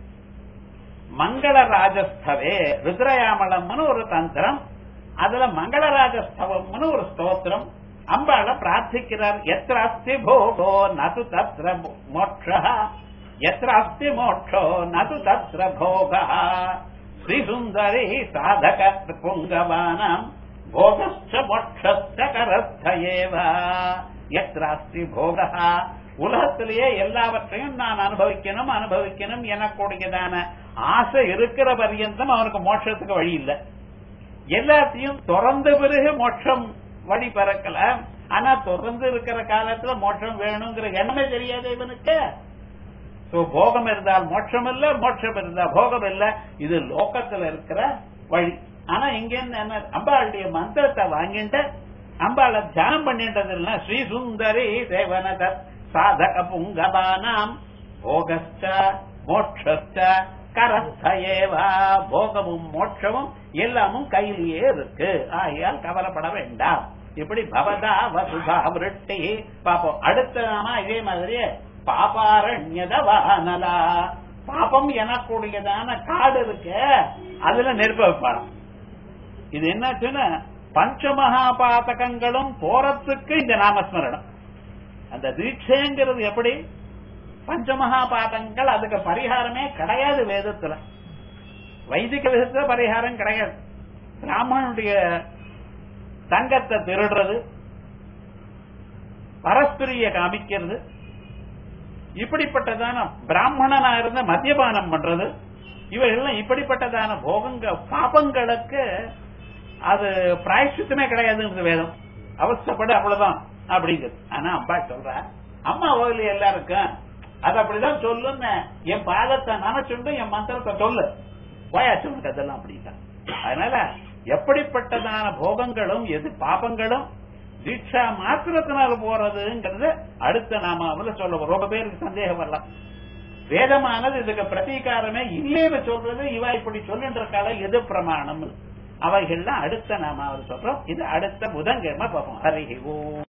மங்கள ராஜஸ்தவே ருத்ரயாமலம்னு ஒரு தந்திரம் அதுல மங்கள ராஜஸ்தவம்னு ஒரு ஸ்தோத்திரம் அம்பாள பிரார்த்திக்கிறார் எத்திர அஸ்தி போகோ நது தத்ர மோட்ச எத்திர அஸ்தி மோட்சோ நது தத்ர போக ஸ்ரீசுந்தரி சாதக புங்கவானாம் போகஸ்ச மோட்சஸ்ச கரஸ்த ஏவ எத்திர அஸ்தி போக உலகத்திலேயே எல்லாவற்றையும் நான் அனுபவிக்கணும் அனுபவிக்கணும் எனக்கூடியதான ஆசை இருக்கிற பரியந்தம் அவனுக்கு மோட்சத்துக்கு வழி இல்லை எல்லாத்தையும் திறந்த பிறகு மோட்சம் வழி பிறக்கல ஆனா தொடர்ந்து இருக்கிற காலத்துல மோட்சம் வேணுங்கிற எண்ணமே தெரியாது இவனுக்கு சோ போகம் இருந்தால் மோட்சம் இல்ல மோட்சம் இருந்தால் போகம் இல்ல இது லோகத்துல இருக்கிற வழி ஆனா இங்க இருந்து என்ன அம்பாளுடைய மந்திரத்தை வாங்கிட்டு அம்பாளை தியானம் பண்ணிட்டதுன்னா ஸ்ரீ சுந்தரி தேவனத சாதக புங்கபானாம் போகஸ்ட மோட்சஸ்ட கரஸ்தயேவா போகமும் மோட்சமும் எல்லாமும் கையிலேயே இருக்கு ஆகையால் கவலைப்பட வேண்டாம் இப்படி பவதா வசுதா விருட்டி பாப்போம் அடுத்த நாம இதே மாதிரியே பாபாரண்யத வானலா பாபம் எனக்கூடியதான காடு இருக்கு அதுல நெருப்ப வைப்பாளாம் இது என்னாச்சுன்னா பஞ்சமகா பாதகங்களும் போறதுக்கு இந்த நாமஸ்மரணம் அந்த தீட்சைங்கிறது எப்படி பஞ்சமகா பாதங்கள் அதுக்கு பரிகாரமே கிடையாது வேதத்துல வைதிக விதத்துல பரிகாரம் கிடையாது பிராமணனுடைய தங்கத்தை திருடுறது பரஸ்பரிய காமிக்கிறது இப்படிப்பட்டதான பிராமணனா இருந்த மத்தியபானம் பண்றது இவைகள்லாம் இப்படிப்பட்டதான போகங்க பாபங்களுக்கு அது பிராயசித்தமே கிடையாதுங்கிறது வேதம் அவஸ்தப்படு அவ்வளவுதான் அப்படிங்கிறது ஆனா அப்பா சொல்ற அம்மா ஓகலி எல்லாருக்கும் அது அப்படிதான் சொல்லுன்னு என் பாதத்தை நினைச்சுண்டு என் மந்திரத்தை சொல்லு போயாச்சு உனக்கு அதெல்லாம் அப்படின்னா அதனால எப்படிப்பட்டதான போகங்களும் எது பாபங்களும் தீட்சா மாத்திரத்தினால போறதுங்கிறது அடுத்த நாம அவல சொல்ல ரொம்ப பேருக்கு சந்தேகம் வரலாம் வேதமானது இதுக்கு பிரதீகாரமே இல்லைன்னு சொல்றது இவ இப்படி சொல்லின்ற கால எது பிரமாணம் அவைகள்லாம் அடுத்த நாம அவர் சொல்றோம் இது அடுத்த புதன்கிழமை பார்ப்போம் ஹரி ஓம்